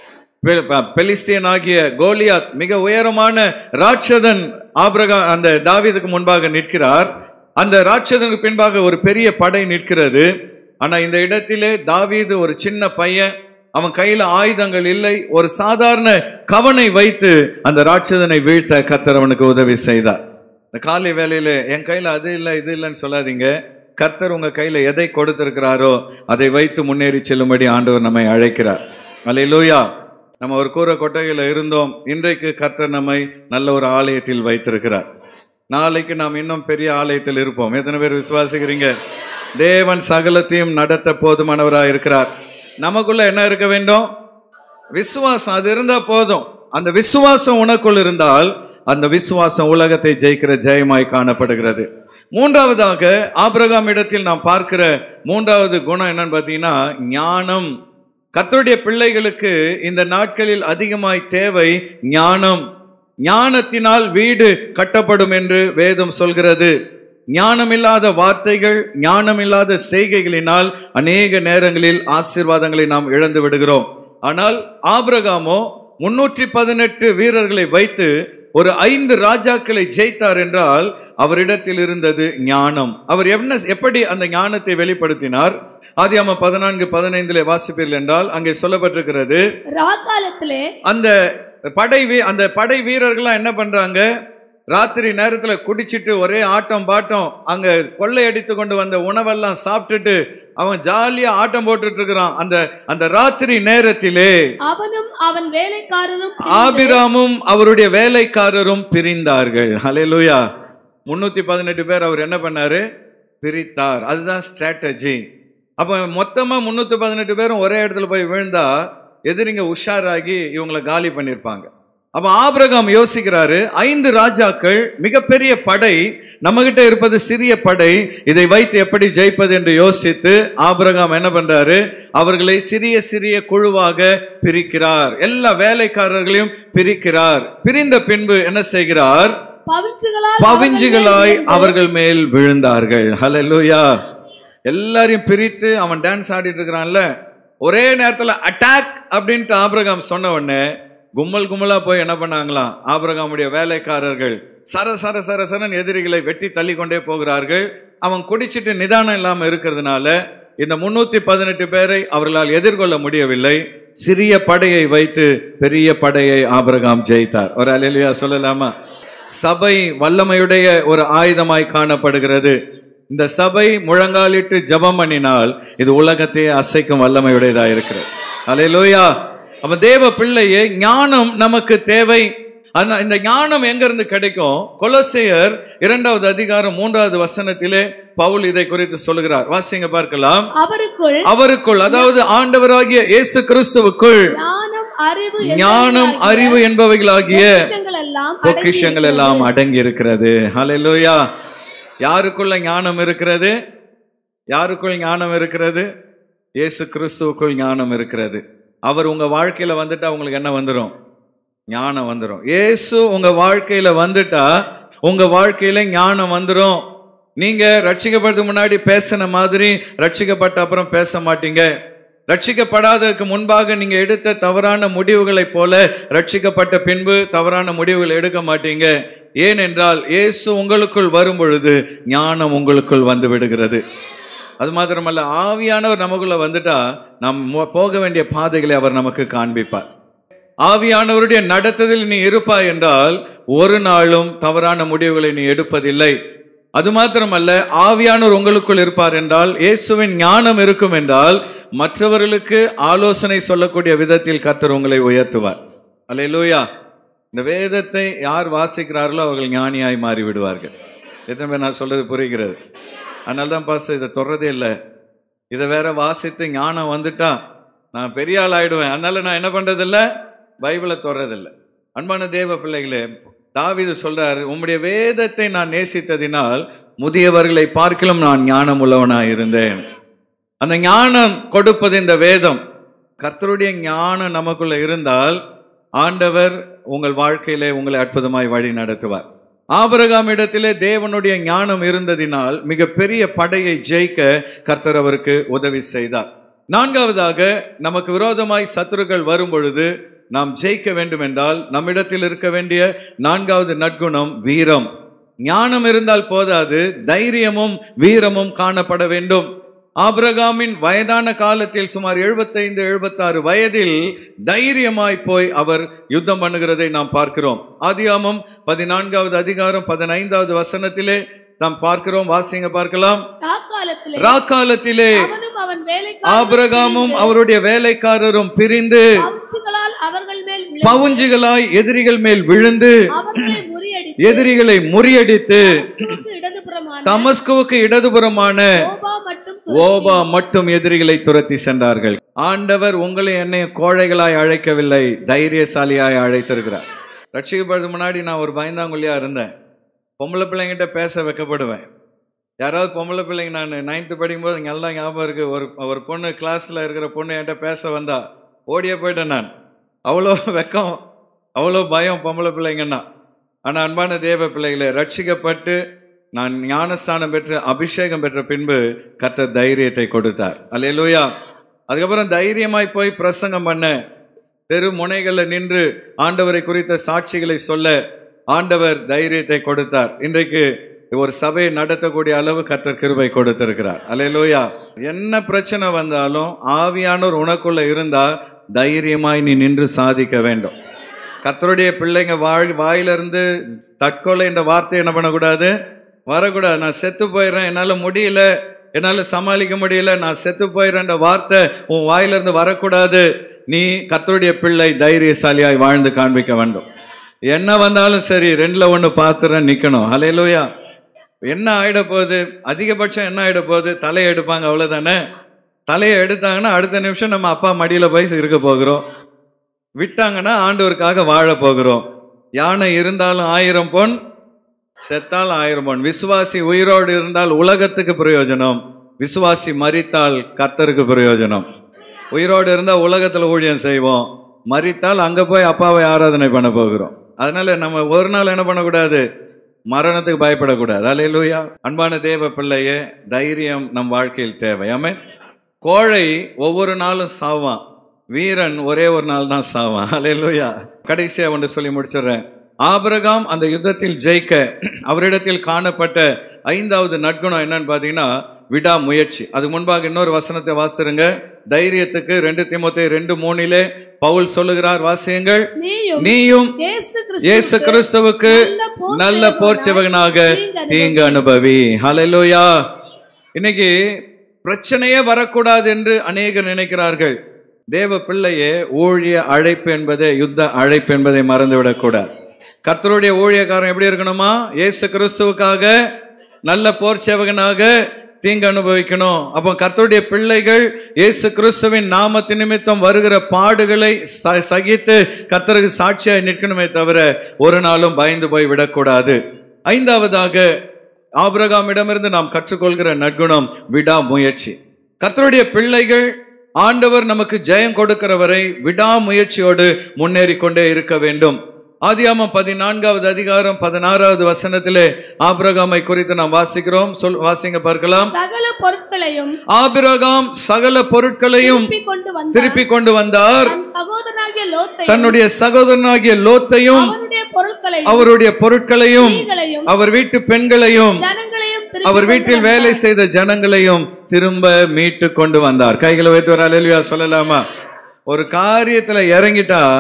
பெ- ப- பெலிஸ்தியன் ஆகிய கோலியாத் மிக உயரமான ராட்சதன் ஆபிரகா அந்த தாவீதுக்கு முன்பாக நிற்கிறார் அந்த ராட்சதனுக்கு பின்பாக ஒரு பெரிய படை நிற்கிறது ஆனா இந்த இடத்திலே தாவீது ஒரு சின்ன பையன் அவன் கையில ஆயுதங்கள் இல்லை ஒரு சாதாரண கவனை வைத்து அந்த ராட்சதனை வீழ்த்த கர்த்தர் அவனுக்கு உதவி செய்தார் இந்த காலை வேலையில என் கையில அது இல்லை இது இல்லைன்னு சொல்லாதீங்க கர்த்தர் உங்க கையில எதை கொடுத்திருக்கிறாரோ அதை வைத்து முன்னேறி செல்லும்படி ஆண்டவர் நம்மை அழைக்கிறார் அல்லேலூயா நம்ம ஒரு கூரை கொட்டகையில இருந்தோம் இன்றைக்கு கர்த்தர் நம்மை நல்ல ஒரு ஆலயத்தில் வைத்திருக்கிறார் நாளைக்கு நாம் இன்னும் பெரிய ஆலயத்தில் இருப்போம் எத்தனை பேர் விசுவாசிக்கிறீங்க தேவன் சகலத்தையும் நடத்த போதுமானவராக இருக்கிறார் நமக்குள்ள என்ன இருக்க வேண்டும் விசுவாசம் அது இருந்தா போதும் அந்த விசுவாசம் உனக்குள் இருந்தால் அந்த விசுவாசம் உலகத்தை ஜெயிக்கிற ஜெயமாய் காணப்படுகிறது மூன்றாவதாக ஆபிரகாம் இடத்தில் நாம் பார்க்கிற மூன்றாவது குணம் என்னன்னு பார்த்தீங்கன்னா ஞானம் கர்த்தருடைய பிள்ளைகளுக்கு இந்த நாட்களில் அதிகமாய் தேவை ஞானம் ஞானத்தினால் வீடு கட்டப்படும் என்று வேதம் சொல்கிறது ஞானமில்லாத வார்த்தைகள் ஞானமில்லாத செய்கைகளினால் அநேக நேரங்களில் ஆசீர்வாதங்களை நாம் இழந்து விடுகிறோம் ஆனால் ஆபிரகாமோ முன்னூற்றி பதினெட்டு வீரர்களை வைத்து ஒரு ஐந்து ராஜாக்களை ஜெயித்தார் என்றால் அவரிடத்தில் இருந்தது ஞானம் அவர் என்ன எப்படி அந்த ஞானத்தை வெளிப்படுத்தினார் ஆதியாம பதினான்கு பதினைந்திலே வாசிப்பீர்கள் என்றால் அங்கே சொல்லப்பட்டிருக்கிறது ராக்காலத்திலே அந்த படை வீ அந்த படை வீரர்கள்லாம் என்ன பண்றாங்க ராத்திரி நேரத்துல குடிச்சிட்டு ஒரே ஆட்டம் பாட்டம் அங்க கொள்ளையடித்து கொண்டு வந்த உணவெல்லாம் சாப்பிட்டுட்டு அவன் ஜாலியா ஆட்டம் போட்டுட்டு இருக்கிறான் அந்த அந்த ராத்திரி நேரத்திலே அவனும் அவன் வேலைக்காரரும் ஆபிராமும் அவருடைய வேலைக்காரரும் பிரிந்தார்கள் ஹalleluya முன்னூத்தி பதினெட்டு பேர் அவர் என்ன பண்ணாரு பிரித்தார் அதுதான் ஸ்ட்ராட்டஜி அப்ப மொத்தமா முன்னூத்தி பதினெட்டு பேரும் ஒரே இடத்துல போய் விழுந்தா எதிரிங்க உஷாராகி இவங்களை காலி பண்ணிருப்பாங்க அப்ப ஆபிரகாம் யோசிக்கிறாரு ஐந்து ராஜாக்கள் மிகப்பெரிய படை நம்ம கிட்ட இருப்பது சிறிய படை இதை வைத்து எப்படி ஜெயிப்பது என்று யோசித்து ஆபிரகாம் என்ன பண்றாரு அவர்களை சிறிய சிறிய குழுவாக பிரிக்கிறார் எல்லா வேலைக்காரர்களையும் பிரிக்கிறார் பிரிந்த பின்பு என்ன செய்கிறார் பவிஞ்சுகளால் பவிஞ்சுகளாய் அவர்கள் மேல் விழுந்தார்கள் ஹalleluya எல்லாரையும் பிரித்து அவன் டான்ஸ் ஆடிட்டு இருக்கிறான்ல ஒரே நேரத்துல அட்டாக் அப்படின்ட்டு ஆபிரகாம் சொன்ன உடனே கும்பல் கும்பலா போய் என்ன பண்ணாங்களாம் ஆபிரகாமுடைய வேலைக்காரர்கள் சர சர சர சரன் எதிரிகளை வெட்டி தள்ளி கொண்டே போகிறார்கள் அவன் குடிச்சிட்டு நிதானம் இல்லாம இருக்கிறதுனால இந்த முன்னூத்தி பதினெட்டு பேரை அவர்களால் எதிர்கொள்ள முடியவில்லை சிறிய படையை வைத்து பெரிய படையை ஆபிரகாம் ஜெயித்தார் ஒரு அலையிலையா சொல்லலாமா சபை வல்லமையுடைய ஒரு ஆயுதமாய் காணப்படுகிறது இந்த சபை முழங்காலிட்டு ஜெபம் பண்ணினால் இது உலகத்தையே அசைக்கும் வல்லமையுடையதா இருக்கிறது அலையிலோயா அப்ப தேவ பிள்ளையே ஞானம் நமக்கு தேவை ஆனா இந்த ஞானம் எங்க இருந்து கிடைக்கும் கொலோசையர் இரண்டாவது அதிகாரம் மூன்றாவது வசனத்திலே பவுல் இதை குறித்து சொல்கிறார் வாசிங்க பார்க்கலாம் அவருக்குள் அவருக்குள் அதாவது ஆண்டவராகிய இயேசு கிறிஸ்துவுக்குள் ஞானம் அறிவு ஞானம் அறிவு என்பவைகளாகிய பொக்கிஷங்கள் எல்லாம் பொக்கிஷங்கள் எல்லாம் அடங்கி இருக்கிறது ஹalleluya யாருக்குள்ள ஞானம் இருக்கிறது யாருக்குள் ஞானம் இருக்கிறது இயேசு கிறிஸ்துவுக்குள் ஞானம் இருக்கிறது அவர் உங்க வாழ்க்கையில வந்துட்டா உங்களுக்கு என்ன வந்துடும் ஞானம் வந்துடும் இயேசு உங்க வாழ்க்கையில வந்துட்டா உங்க வாழ்க்கையில ஞானம் வந்துடும் நீங்க ரட்சிக்கப்படுறதுக்கு முன்னாடி பேசின மாதிரி ரட்சிக்கப்பட்ட அப்புறம் பேச மாட்டீங்க ரட்சிக்கப்படாததுக்கு முன்பாக நீங்க எடுத்த தவறான முடிவுகளைப் போல ரட்சிக்கப்பட்ட பின்பு தவறான முடிவுகளை எடுக்க மாட்டீங்க ஏனென்றால் இயேசு உங்களுக்குள் வரும் பொழுது ஞானம் உங்களுக்குள் வந்து விடுகிறது அது மாத்திரமல்ல ஆவியானவர் நமக்குள்ள வந்துட்டா நாம் மோ- போக வேண்டிய பாதைகளை அவர் நமக்கு காண்பிப்பார் ஆவியானவருடைய நடத்துதல் நீ இருப்பாய் என்றால் ஒரு நாளும் தவறான முடிவுகளை நீ எடுப்பதில்லை அது மாத்திரமல்ல ஆவியானவர் உங்களுக்குள் இருப்பார் என்றால் இயேசுவின் ஞானம் இருக்கும் என்றால் மற்றவர்களுக்கு ஆலோசனை சொல்லக்கூடிய விதத்தில் கர்த்தர் உங்களை உயர்த்துவார் அல்லேலூயா இந்த வேதத்தை யார் வாசிக்கிறார்களோ அவர்கள் ஞானியாய் மாறி விடுவார்கள் எத்தனை பேர் நான் சொல்றது புரிகிறது அதனால தான் பாஸ் இதை தொடரதே இல்லை இதை வேற வாசித்து ஞானம் வந்துட்டா நான் பெரிய ஆள் ஆயிடுவேன் அதனால நான் என்ன பண்றதில்ல பைபிளை தொடரதில்லை அன்பான தேவ பிள்ளைகளே தாவீது சொல்றாரு உம்முடைய வேதத்தை நான் நேசித்ததினால் முதியவர்களை பார்க்கிலும் நான் ஞானம் உள்ளவனாய் இருந்தேன் அந்த ஞானம் கொடுப்பது இந்த வேதம் கர்த்தருடைய ஞானம் நமக்குள்ள இருந்தால் ஆண்டவர் உங்கள் வாழ்க்கையிலே உங்களை அற்புதமாய் வழி நடத்துவார் ஆபரகாம் இடத்திலே தேவனுடைய ஞானம் இருந்ததினால் மிகப்பெரிய படையை ஜெயிக்க கர்த்தர் அவருக்கு உதவி செய்தார் நான்காவதாக நமக்கு விரோதமாய் சத்துருக்கள் வரும் பொழுது நாம் ஜெயிக்க வேண்டும் என்றால் நம்மிடத்தில் இருக்க வேண்டிய நான்காவது நற்குணம் வீரம் ஞானம் இருந்தால் போதாது தைரியமும் வீரமும் காணப்பட வேண்டும் ஆபிரகாமின் வயதான காலத்தில் சுமார் 75 எழுபத்தாறு வயதில் தைரியமாய் போய் அவர் யுத்தம் பண்ணுகிறதை நாம் பார்க்கிறோம் ஆதியாமம் பதினான்காவது அதிகாரம் பதினைந்தாவது வசனத்திலே நாம் பார்க்கிறோம் வாசிங்க பார்க்கலாம் ராக்காலத்திலே ராக்காலத்திலே அவனும் அவன் ஆபிரகாமும் வேலைக்காரரும் அவருடைய வேலைக்காரரும் பிரிந்து பவுன்சுகளால் அவர்கள் மேல் விழ பவுஞ்சுகளாய் எதிரிகள் மேல் விழுந்து அவர்களை முறியடித்து எதிரிகளை முறியடித்து கிறிஸ்துவுக்கு இடதுபுறமான தமஸ்குவுக்கு இடதுபுறமான ஓபா மட்டும் ஓபா மட்டும் எதிரிகளை துரத்தி சென்றார்கள் ஆண்டவர் உங்களை என்னை கோழைகளாய் அழைக்கவில்லை தைரியசாலியாய் அழைத்திருக்கிறார் ரட்சிக்கப்படுறது முன்னாடி நான் ஒரு பயந்தாங்குழியா இருந்தேன் பொம்பளை பிள்ளைங்கிட்ட பேச வைக்கப்படுவேன் யாராவது பொம்பளை பிள்ளைங்க நான் நைன்த்து படிக்கும்போது இங்கே எல்லாம் ஞாபகம் இருக்கு ஒரு ஒரு பொண்ணு கிளாஸில் இருக்கிற பொண்ணு என்கிட்ட பேச வந்தா ஓடியே போயிட்டேன் நான் அவ்வளோ வெக்கம் அவ்வளோ பயம் பொம்பளை பிள்ளைங்கன்னா ஆனால் அன்பான தேவ பிள்ளைகளை ரட்சிக்கப்பட்டு நான் ஞானஸ்தானம் பெற்று அபிஷேகம் பெற்ற பின்பு கர்த்தர் தைரியத்தை கொடுத்தார் அல்லேலூயா அதுக்கப்புறம் தைரியமாய் போய் பிரசங்கம் பண்ண தெரு முனைகளில் நின்று ஆண்டவரை குறித்த சாட்சிகளை சொல்ல ஆண்டவர் தைரியத்தை கொடுத்தார் இன்றைக்கு ஒரு சபையை நடத்தக்கூடிய அளவு கர்த்தர் கிருபை கொடுத்திருக்கிறார் அல்லேலூயா என்ன பிரச்சனை வந்தாலும் ஆவியானோர் உனக்குள்ள இருந்தா தைரியமாய் நீ நின்று சாதிக்க வேண்டும் கர்த்தருடைய பிள்ளைங்க வாழ் வாயிலிருந்து தற்கொலை என்ற வார்த்தை என்ன பண்ணக்கூடாது வரக்கூடாது நான் செத்து போயிடுறேன் என்னால் முடியல என்னால் சமாளிக்க முடியல நான் செத்து போயிடுறேன்ற வார்த்தை உன் வாயிலிருந்து வரக்கூடாது நீ கர்த்தருடைய பிள்ளை தைரியசாலியாய் வாழ்ந்து காண்பிக்க வேண்டும் என்ன வந்தாலும் சரி ரெண்டுல ஒன்று பாத்துறேன் நிக்கணும் ஹalleluya என்ன ஆயிட போகுது அதிகபட்சம் என்ன ஆயிட போகுது தலையை எடுப்பாங்க அவ்வளவுதானே தலையை எடுத்தாங்கன்னா அடுத்த நிமிஷம் நம்ம அப்பா மடியில போய் இருக்க போகிறோம் விட்டாங்கன்னா ஆண்டவருக்காக வாழ போகிறோம் யானை இருந்தாலும் ஆயிரம் பொன் செத்தால் ஆயிரம் பொன் விசுவாசி உயிரோடு இருந்தால் உலகத்துக்கு பிரயோஜனம் விசுவாசி மரித்தால் கர்த்தருக்கு பிரயோஜனம் உயிரோடு இருந்தால் உலகத்துல ஊழியம் செய்வோம் மரித்தால் அங்க போய் அப்பாவை ஆராதனை பண்ண போகிறோம் அதனால நம்ம ஒரு நாள் என்ன பண்ணக்கூடாது மரணத்துக்கு பயப்படக்கூடாது அல்லேலூயா அன்பான தேவ பிள்ளையே தைரியம் நம் வாழ்க்கையில் தேவை ஆமே கோழை ஒவ்வொரு நாளும் சாவான் வீரன் ஒரே ஒரு நாள் தான் சாவான் அல்லேலூயா கடைசியா ஒன்று சொல்லி முடிச்சிடுறேன் ஆபிரகாம் அந்த யுத்தத்தில் ஜெயிக்க அவரிடத்தில் காணப்பட்ட ஐந்தாவது நற்குணம் என்னன்னு பாத்தீங்கன்னா விடா முயற்சி அதுக்கு முன்பாக இன்னொரு வசனத்தை வாசிருங்க தைரியத்துக்கு ரெண்டு திமுத்தை ரெண்டு மூணிலே பவுல் சொல்லுகிறார் வாசியங்கள் நீயும் நீயும் இயேசு இயேசு கிறிஸ்துவுக்கு கிறிஸ்துவுக்கு நல்ல நல்ல போர் சேவகனாக தீங்கு அனுபவி ஹalleluya இன்னைக்கு பிரச்சனையே வரக்கூடாது என்று அநேகர் நினைக்கிறார்கள் தேவ பிள்ளையே ஊழிய அழைப்பு என்பதை யுத்த அழைப்பு என்பதை மறந்துவிடக் கூடாது கர்த்தருடைய ஊழியக்காரன் எப்படி இருக்கணுமா இயேசு கிறிஸ்துவுக்காக நல்ல போர் சேவகனாக தீங்கு அனுபவிக்கணும் அப்போ கர்த்தருடைய பிள்ளைகள் இயேசு கிறிஸ்துவின் நாமத்து நிமித்தம் வருகிற பாடுகளை ச- சகித்து கர்த்தருக்கு சாட்சியாய் நிற்கணுமே தவிர ஒரு நாளும் பயந்து போய் விடக்கூடாது ஐந்தாவதாக ஆபிரகாமிடமிருந்து நாம் கற்றுக்கொள்கிற நற்குணம் விடாமுயற்சி கர்த்தருடைய பிள்ளைகள் ஆண்டவர் நமக்கு ஜெயம் கொடுக்கிற வரை விடாமுயற்சியோடு முன்னேறி கொண்டே இருக்க வேண்டும் ஆதியாமம் பதினான்காவது அதிகாரம் பதினாறாவது வசனத்திலே ஆபிரகாமை குறித்து நாம் வாசிக்கிறோம் சொல் வாசிங்க பார்க்கலாம் சகல பொருட்களையும் ஆபிரகாம் சகல பொருட்களையும் திருப்பி கொண்டு வந்த திருப்பி கொண்டு வந்தார் தன் சகோதரனாகிய லோத்தை தன்னுடைய சகோதரனாகிய லோத்தையும் அவனுடைய பொருட்களையும் அவருடைய பொருட்களையும் ஸ்திரீகளையும் அவர் வீட்டு பெண்களையும் ஜனங்களையும் திருப்பி அவர் கொண்டு வீட்டில் வேலை செய்த ஜனங்களையும் திரும்ப மீட்டு கொண்டு வந்தார் கைகளை வைத்து ஒரு அலையிலுயா சொல்லலாமா ஒரு காரியத்துல இறங்கிட்டா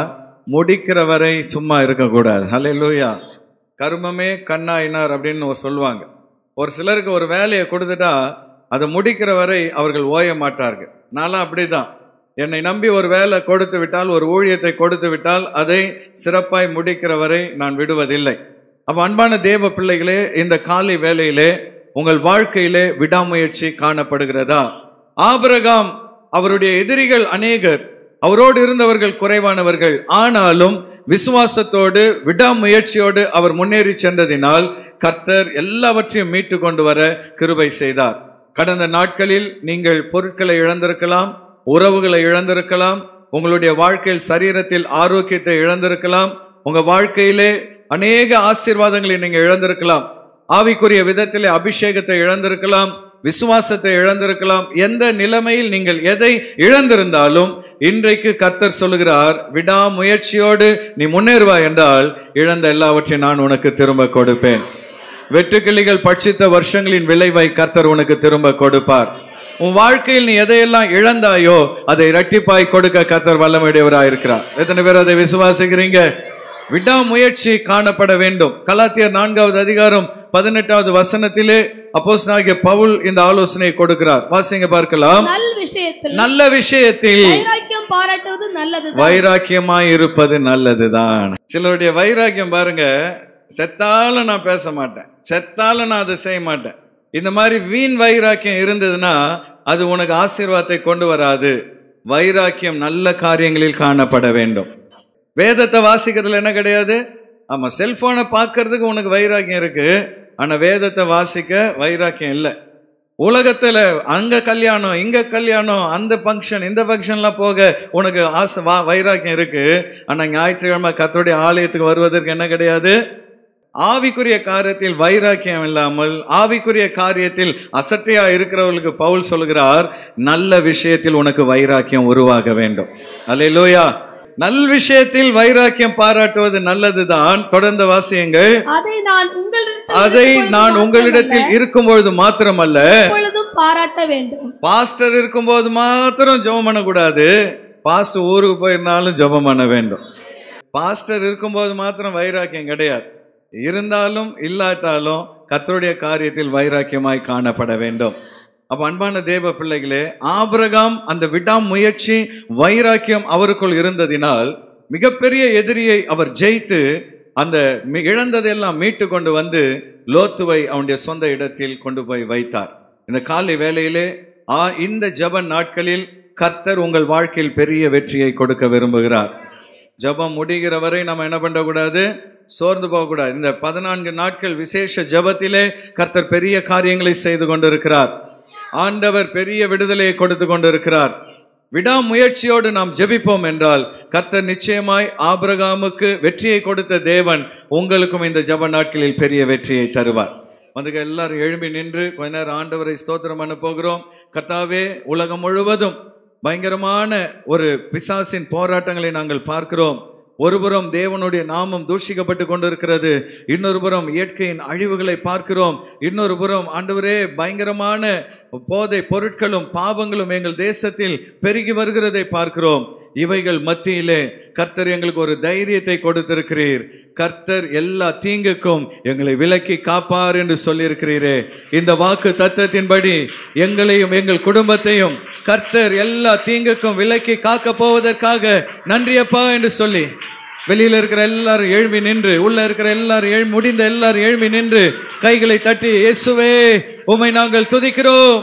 முடிக்கிற வரை சும்மா இருக்கக்கூடாது ஹalleluya கர்மமே கண்ணாயினார் அப்படின்னு ஒரு சொல்லுவாங்க ஒரு சிலருக்கு ஒரு வேலையை கொடுத்துட்டா அதை முடிக்கிற வரை அவர்கள் ஓய மாட்டார்கள் நான்லாம் அப்படிதான் என்னை நம்பி ஒரு வேலை கொடுத்து விட்டால் ஒரு ஊழியத்தை கொடுத்து விட்டால் அதை சிறப்பாய் முடிக்கிற வரை நான் விடுவதில்லை அப்ப அன்பான தேவ பிள்ளைகளே இந்த காலை வேளையிலே உங்கள் வாழ்க்கையிலே விடாமுயற்சி காணப்படுகிறதா ஆபிரகாம் அவருடைய எதிரிகள் அநேகர் அவரோடு இருந்தவர்கள் குறைவானவர்கள் ஆனாலும் விசுவாசத்தோடு விடாமுயற்சியோடு அவர் முன்னேறி சென்றதினால் கர்த்தர் எல்லாவற்றையும் மீட்டு கொண்டு வர கிருபை செய்தார் கடந்த நாட்களில் நீங்கள் பொருட்களை இழந்திருக்கலாம் உறவுகளை இழந்திருக்கலாம் உங்களுடைய வாழ்க்கையில் சரீரத்தில் ஆரோக்கியத்தை இழந்திருக்கலாம் உங்க வாழ்க்கையிலே அநேக ஆசீர்வாதங்களை நீங்க இழந்திருக்கலாம் ஆவிக்குரிய விதத்திலே அபிஷேகத்தை இழந்திருக்கலாம் விசுவாசத்தை இழந்திருக்கலாம் எந்த நிலைமையில் நீங்கள் எதை இழந்திருந்தாலும் இன்றைக்கு கர்த்தர் சொல்லுகிறார் விடாமுயற்சியோடு நீ முன்னேறுவாய் என்றால் இழந்த எல்லாவற்றையும் நான் உனக்கு திரும்ப கொடுப்பேன் வெட்டுக்கிளிகள் பட்சித்த வருஷங்களின் விளைவை கர்த்தர் உனக்கு திரும்ப கொடுப்பார் உன் வாழ்க்கையில் நீ எதையெல்லாம் இழந்தாயோ அதை இரட்டிப்பாய் கொடுக்க கர்த்தர் வல்லமையுடையவராய் இருக்கிறார் எத்தனை பேர் அதை விசுவாசிக்கிறீங்க விடாமுயற்சி காணப்பட வேண்டும் கலாத்தியர் நான்காவது அதிகாரம் பதினெட்டாவது வசனத்திலே அப்போஸ்தலனாகிய பவுல் இந்த ஆலோசனை கொடுக்கிறார் வாசிங்க பார்க்கலாம் நல் விஷயத்தில் நல்ல விஷயத்தில் வைராக்கியம் பாராட்டுவது நல்லது வைராக்கியமாய் இருப்பது நல்லதுதான் சிலருடைய வைராக்கியம் பாருங்க செத்தாலும் நான் பேச மாட்டேன் செத்தாலும் நான் அதை செய்ய மாட்டேன் இந்த மாதிரி வீண் வைராக்கியம் இருந்ததுன்னா அது உனக்கு ஆசீர்வாதத்தை கொண்டு வராது வைராக்கியம் நல்ல காரியங்களில் காணப்பட வேண்டும் வேதத்தை வாசிக்கிறதுல என்ன கிடையாது ஆமா செல்போனை பார்க்கறதுக்கு உனக்கு வைராக்கியம் இருக்கு ஆனா வேதத்தை வாசிக்க வைராக்கியம் இல்லை உலகத்துல அங்க கல்யாணம் இங்க கல்யாணம் அந்த ஃபங்க்ஷன் இந்த ஃபங்க்ஷன்லாம் போக உனக்கு ஆசை வா வைராக்கியம் இருக்கு ஆனா ஞாயிற்றுக்கிழமை கத்தோடைய ஆலயத்துக்கு வருவதற்கு என்ன கிடையாது ஆவிக்குரிய காரியத்தில் வைராக்கியம் இல்லாமல் ஆவிக்குரிய காரியத்தில் அசட்டையா இருக்கிறவர்களுக்கு பவுல் சொல்கிறார் நல்ல விஷயத்தில் உனக்கு வைராக்கியம் உருவாக வேண்டும் அல்லேலூயா நல் விஷயத்தில் வைராக்கியம் பாராட்டுவது நல்லதுதான் தொடர்ந்து வாசியுங்கள் அதை நான் உங்களிடத்தில் அதை இருக்கும்பொழுது நான் உங்களிடத்தில் இருக்கும்பொழுது மாத்திரமல்ல எப்பொழுதும் பாராட்ட வேண்டும் பாஸ்டர் இருக்கும்போது மாத்திரம் ஜெபம் பண்ணக்கூடாது பாஸ்டர் ஊருக்கு போயிருந்தாலும் ஜெபம் பண்ண வேண்டும் பாஸ்டர் இருக்கும்போது மாத்திரம் வைராக்கியம் கிடையாது இருந்தாலும் இல்லாட்டாலும் கர்த்தருடைய காரியத்தில் வைராக்கியமாய் காணப்பட வேண்டும் அப்ப அன்பான தேவ பிள்ளைகளே ஆபிரகாம் அந்த விடாமுயற்சி வைராக்கியம் அவருக்குள் இருந்ததினால் மிகப்பெரிய எதிரியை அவர் ஜெயித்து அந்த மி- இழந்ததெல்லாம் மீட்டு கொண்டு வந்து லோத்துவை அவனுடைய சொந்த இடத்தில் கொண்டு போய் வைத்தார் இந்த காலை வேளையிலே ஆ இந்த ஜெப நாட்களில் கர்த்தர் உங்கள் வாழ்க்கையில் பெரிய வெற்றியை கொடுக்க விரும்புகிறார் ஜெபம் முடிகிற வரை நம்ம என்ன பண்ணக்கூடாது சோர்ந்து போகக்கூடாது இந்த பதினான்கு நாட்கள் விசேஷ ஜெபத்திலே கர்த்தர் பெரிய காரியங்களை செய்து கொண்டிருக்கிறார் ஆண்டவர் பெரிய விடுதலையை கொடுத்து கொண்டிருக்கிறார் விடாமுயற்சியோடு நாம் ஜெபிப்போம் என்றால் கர்த்தர் நிச்சயமாய் ஆபிரகாமுக்கு வெற்றியை கொடுத்த தேவன் உங்களுக்கும் இந்த ஜெப நாட்களில் பெரிய வெற்றியை தருவார் வந்து எல்லாரும் எழும்பி நின்று கொஞ்ச நேரம் ஆண்டவரை ஸ்தோத்திரம் பண்ண போகிறோம் கர்த்தாவே உலகம் முழுவதும் பயங்கரமான ஒரு பிசாசின் போராட்டங்களை நாங்கள் பார்க்கிறோம் ஒருபுறம் தேவனுடைய நாமம் தூஷிக்கப்பட்டு கொண்டிருக்கிறது இன்னொரு புறம் இயற்கையின் அழிவுகளை பார்க்கிறோம் இன்னொரு புறம் ஆண்டவரே பயங்கரமான போதை பொருட்களும் பாவங்களும் எங்கள் தேசத்தில் பெருகி வருகிறதை பார்க்கிறோம் இவைகள் மத்தியிலே கர்த்தர் எங்களுக்கு ஒரு தைரியத்தை கொடுத்திருக்கிறீர் கர்த்தர் எல்லா தீங்குக்கும் எங்களை விலக்கி காப்பார் என்று சொல்லியிருக்கிறீரே இந்த வாக்கு தத்தத்தின்படி எங்களையும் எங்கள் குடும்பத்தையும் கர்த்தர் எல்லா தீங்குக்கும் விலக்கி காக்க போவதற்காக நன்றியப்பா என்று சொல்லி வெளியில இருக்கிற எல்லாரும் எழும்பி நின்று உள்ள இருக்கிற எல்லாரும் எழு முடிந்த எல்லாரும் எழும்பி நின்று கைகளை தட்டி இயேசுவே உம்மை நாங்கள் துதிக்கிறோம்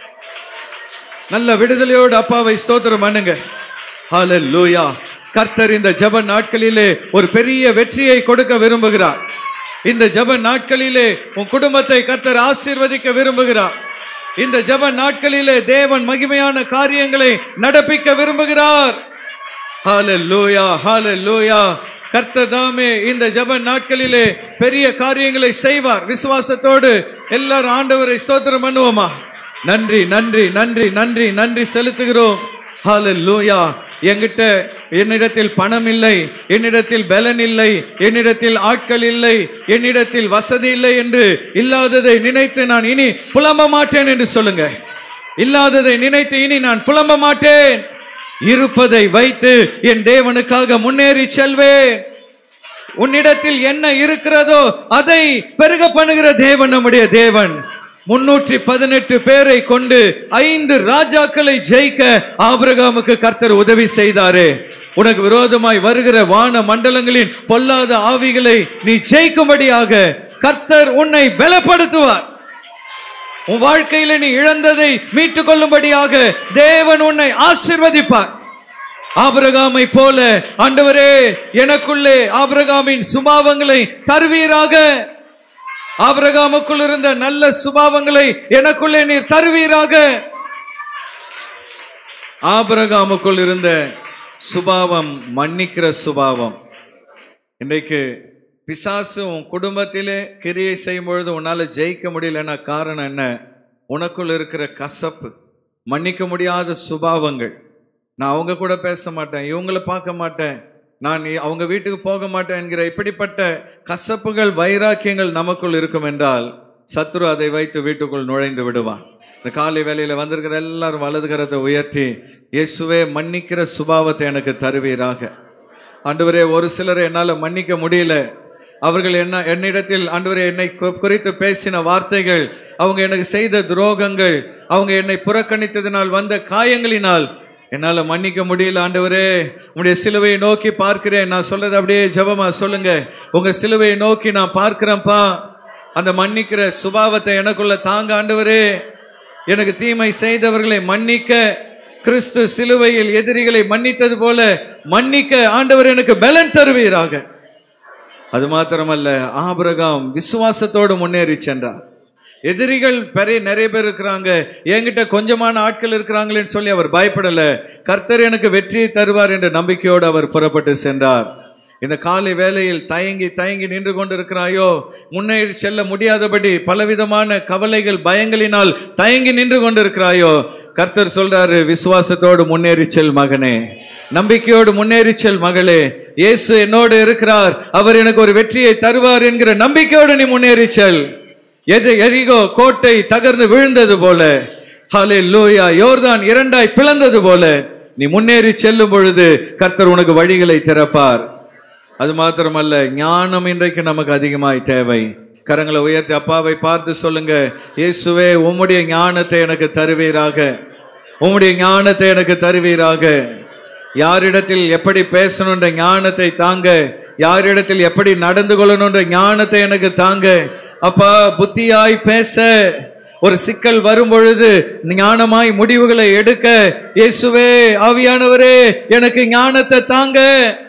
நல்ல விடுதலையோடு அப்பாவை ஸ்தோத்திரம் பண்ணுங்க ஹalleluya கர்த்தர் இந்த ஜெப நாட்களிலே ஒரு பெரிய வெற்றியை கொடுக்க விரும்புகிறார் இந்த ஜெப நாட்களிலே உன் குடும்பத்தை கர்த்தர் ஆசீர்வதிக்க விரும்புகிறார் இந்த ஜெப நாட்களிலே தேவன் மகிமையான காரியங்களை நடப்பிக்க விரும்புகிறார் ஹalleluya ஹalleluya கர்த்தர் தாமே இந்த ஜெப நாட்களிலே பெரிய காரியங்களை செய்வார் விசுவாசத்தோடு எல்லாரும் ஆண்டவரை ஸ்தோத்திரம் பண்ணுவோமா நன்றி நன்றி நன்றி நன்றி நன்றி செலுத்துகிறோம் ஹalleluya என்கிட்ட என்னிடத்தில் பணம் இல்லை என்னிடத்தில் பலன் இல்லை என்னிடத்தில் ஆட்கள் இல்லை என்னிடத்தில் வசதி இல்லை என்று இல்லாததை நினைத்து நான் இனி புலம்ப மாட்டேன் என்று சொல்லுங்க இல்லாததை நினைத்து இனி நான் புலம்ப மாட்டேன் இருப்பதை வைத்து என் தேவனுக்காக முன்னேறி செல்வேன் உன்னிடத்தில் என்ன இருக்கிறதோ அதை பெருக பண்ணுகிற தேவன் நம்முடைய தேவன் முன்னூற்றி பதினெட்டு பேரை கொண்டு ஐந்து ராஜாக்களை ஜெயிக்க ஆபிரகாமுக்கு கர்த்தர் உதவி செய்தாரே உனக்கு விரோதமாய் வருகிற வான மண்டலங்களின் பொல்லாத ஆவிகளை நீ ஜெயிக்கும்படியாக கர்த்தர் உன்னை பலப்படுத்துவார் உன் வாழ்க்கையில நீ இழந்ததை மீட்டுக் கொள்ளும்படியாக தேவன் உன்னை ஆசிர்வதிப்பார் ஆபிரகாமை போல ஆண்டவரே எனக்குள்ளே ஆபிரகாமின் சுபாவங்களை தருவீராக ஆபிரகாமுக்குள் இருந்த நல்ல சுபாவங்களை எனக்குள்ளே நீர் தருவீராக ஆபிரகாமுக்குள் இருந்த சுபாவம் மன்னிக்கிற சுபாவம் இன்றைக்கு பிசாசு உன் குடும்பத்திலே கிரியை செய்யும் பொழுது உன்னால ஜெயிக்க முடியலன்னா காரணம் என்ன உனக்குள் இருக்கிற கசப்பு மன்னிக்க முடியாத சுபாவங்கள் நான் அவங்க கூட பேச மாட்டேன் இவங்கள பார்க்க மாட்டேன் நான் இ- அவங்க வீட்டுக்கு போக மாட்டேன் என்கிற இப்படிப்பட்ட கசப்புகள் வைராக்கியங்கள் நமக்குள் இருக்கும் என்றால் சத்ரு அதை வைத்து வீட்டுக்குள் நுழைந்து விடுவான் இந்த காலை வேளையில வந்திருக்கிற எல்லாரும் வலது கரத்தை உயர்த்தி இயேசுவே மன்னிக்கிற சுபாவத்தை எனக்கு தருவீராக ஆண்டவரே ஒரு சிலரை என்னால் மன்னிக்க முடியல அவர்கள் என்ன என்னிடத்தில் ஆண்டவரே என்னை கு- குறித்து பேசின வார்த்தைகள் அவங்க எனக்கு செய்த துரோகங்கள் அவங்க என்னை புறக்கணித்ததினால் வந்த காயங்களினால் என்னால மன்னிக்க முடியல ஆண்டவரே உங்களுடைய சிலுவையை நோக்கி பார்க்கிறேன் நான் சொல்றது அப்படியே ஜெபமா சொல்லுங்க உங்க சிலுவையை நோக்கி நான் பார்க்கிறேன்ப்பா அந்த மன்னிக்கிற சுபாவத்தை எனக்குள்ள தாங்க ஆண்டவரே எனக்கு தீமை செய்தவர்களை மன்னிக்க கிறிஸ்து சிலுவையில் எதிரிகளை மன்னித்தது போல மன்னிக்க ஆண்டவர் எனக்கு பலன் தருவீராக அது மாத்திரமல்ல ஆபிரகாம் விசுவாசத்தோடு முன்னேறி சென்றார் எதிரிகள் பெரிய நிறைய பேர் இருக்கிறாங்க என்கிட்ட கொஞ்சமான ஆட்கள் இருக்கிறாங்களேன்னு சொல்லி அவர் பயப்படல கர்த்தர் எனக்கு வெற்றியை தருவார் என்ற நம்பிக்கையோடு அவர் புறப்பட்டு சென்றார் இந்த காலை வேளையில் தயங்கி தயங்கி நின்று கொண்டிருக்கிறாயோ முன்னேறி செல்ல முடியாதபடி பலவிதமான கவலைகள் பயங்களினால் தயங்கி நின்று கொண்டிருக்கிறாயோ கர்த்தர் சொல்றாரு விசுவாசத்தோடு முன்னேறி செல் மகனே நம்பிக்கையோடு முன்னேறி செல் மகளே இயேசு என்னோடு இருக்கிறார் அவர் எனக்கு ஒரு வெற்றியை தருவார் என்கிற நம்பிக்கையோடு நீ முன்னேறி செல் எது எரிகோ கோட்டை தகர்ந்து விழுந்தது போல ஹலே லூயா யோர்தான் இரண்டாய் பிளந்தது போல நீ முன்னேறி செல்லும் பொழுது கர்த்தர் உனக்கு வழிகளை திறப்பார் அது மாத்திரமல்ல ஞானம் இன்றைக்கு நமக்கு அதிகமாய் தேவை கரங்களை உயர்த்தி அப்பாவை பார்த்து சொல்லுங்க இயேசுவே உம்முடைய ஞானத்தை எனக்கு தருவீராக உம்முடைய ஞானத்தை எனக்கு தருவீராக யாரிடத்தில் எப்படி பேசணுன்ற ஞானத்தை தாங்க யாரிடத்தில் எப்படி நடந்து கொள்ளணுன்ற ஞானத்தை எனக்கு தாங்க அப்பா புத்தியாய் பேச ஒரு சிக்கல் வரும் பொழுது ஞானமாய் முடிவுகளை எடுக்க இயேசுவே ஆவியானவரே எனக்கு ஞானத்தை தாங்க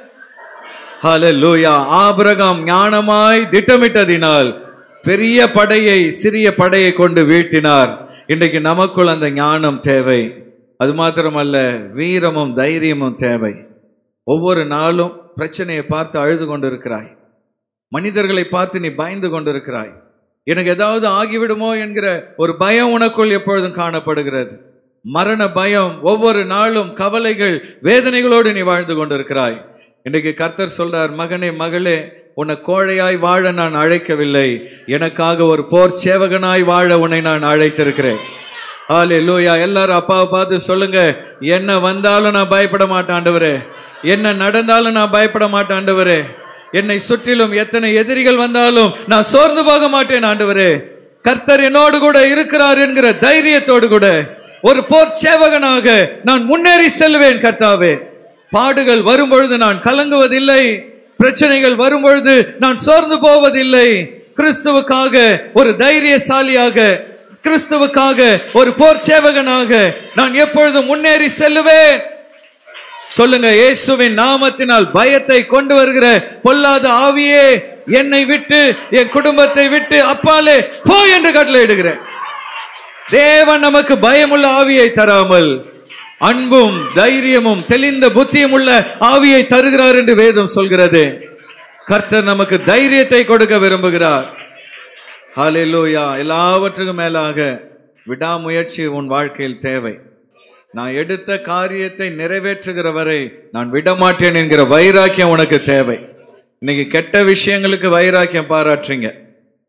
ஹalleluya ஆபிரகாம் ஞானமாய் திட்டமிட்டதினால் பெரிய படையை சிறிய படையை கொண்டு வீழ்த்தினார் இன்றைக்கு நமக்குள் அந்த ஞானம் தேவை அது மாத்திரமல்ல வீரமும் தைரியமும் தேவை ஒவ்வொரு நாளும் பிரச்சனையை பார்த்து அழுது கொண்டிருக்கிறாய் மனிதர்களை பார்த்து நீ பயந்து கொண்டிருக்கிறாய் எனக்கு ஏதாவது ஆகிவிடுமோ என்கிற ஒரு பயம் உனக்குள் எப்பொழுதும் காணப்படுகிறது மரண பயம் ஒவ்வொரு நாளும் கவலைகள் வேதனைகளோடு நீ வாழ்ந்து கொண்டிருக்கிறாய் இன்றைக்கு கர்த்தர் சொல்றார் மகனே மகளே உன்னை கோழையாய் வாழ நான் அழைக்கவில்லை எனக்காக ஒரு போர் சேவகனாய் வாழ உன்னை நான் அழைத்திருக்கிறேன் ஆலே லூயா எல்லாரும் அப்பாவை பார்த்து சொல்லுங்க என்ன வந்தாலும் நான் பயப்பட மாட்டேன் ஆண்டவரே என்ன நடந்தாலும் நான் பயப்பட மாட்டேன் ஆண்டவரே என்னை சுற்றிலும் எத்தனை எதிரிகள் வந்தாலும் நான் சோர்ந்து போக மாட்டேன் ஆண்டவரே கர்த்தர் என்னோடு கூட இருக்கிறார் என்கிற தைரியத்தோடு கூட ஒரு போர் சேவகனாக நான் முன்னேறி செல்வேன் கர்த்தாவே பாடுகள் வரும்பொழுது நான் கலங்குவதில்லை பிரச்சனைகள் வரும்பொழுது நான் சோர்ந்து போவதில்லை கிறிஸ்துவுக்காக ஒரு தைரியசாலியாக கிறிஸ்துவுக்காக ஒரு போர் சேவகனாக நான் எப்பொழுதும் முன்னேறி செல்லுவேன் சொல்லுங்க இயேசுவின் நாமத்தினால் பயத்தை கொண்டு வருகிற பொல்லாத ஆவியே என்னை விட்டு என் குடும்பத்தை விட்டு அப்பாலே போ என்று கட்டளையிடுகிறேன் தேவன் நமக்கு பயமுள்ள ஆவியை தராமல் அன்பும் தைரியமும் தெளிந்த புத்தியும் உள்ள ஆவியை தருகிறார் என்று வேதம் சொல்கிறது கர்த்தர் நமக்கு தைரியத்தை கொடுக்க விரும்புகிறார் ஹalleluya எல்லாவற்றுக்கும் மேலாக விடாமுயற்சி உன் வாழ்க்கையில் தேவை நான் எடுத்த காரியத்தை நிறைவேற்றுகிற வரை நான் விடமாட்டேன் என்கிற வைராக்கியம் உனக்கு தேவை இன்னைக்கு கெட்ட விஷயங்களுக்கு வைராக்கியம் பாராட்டுறீங்க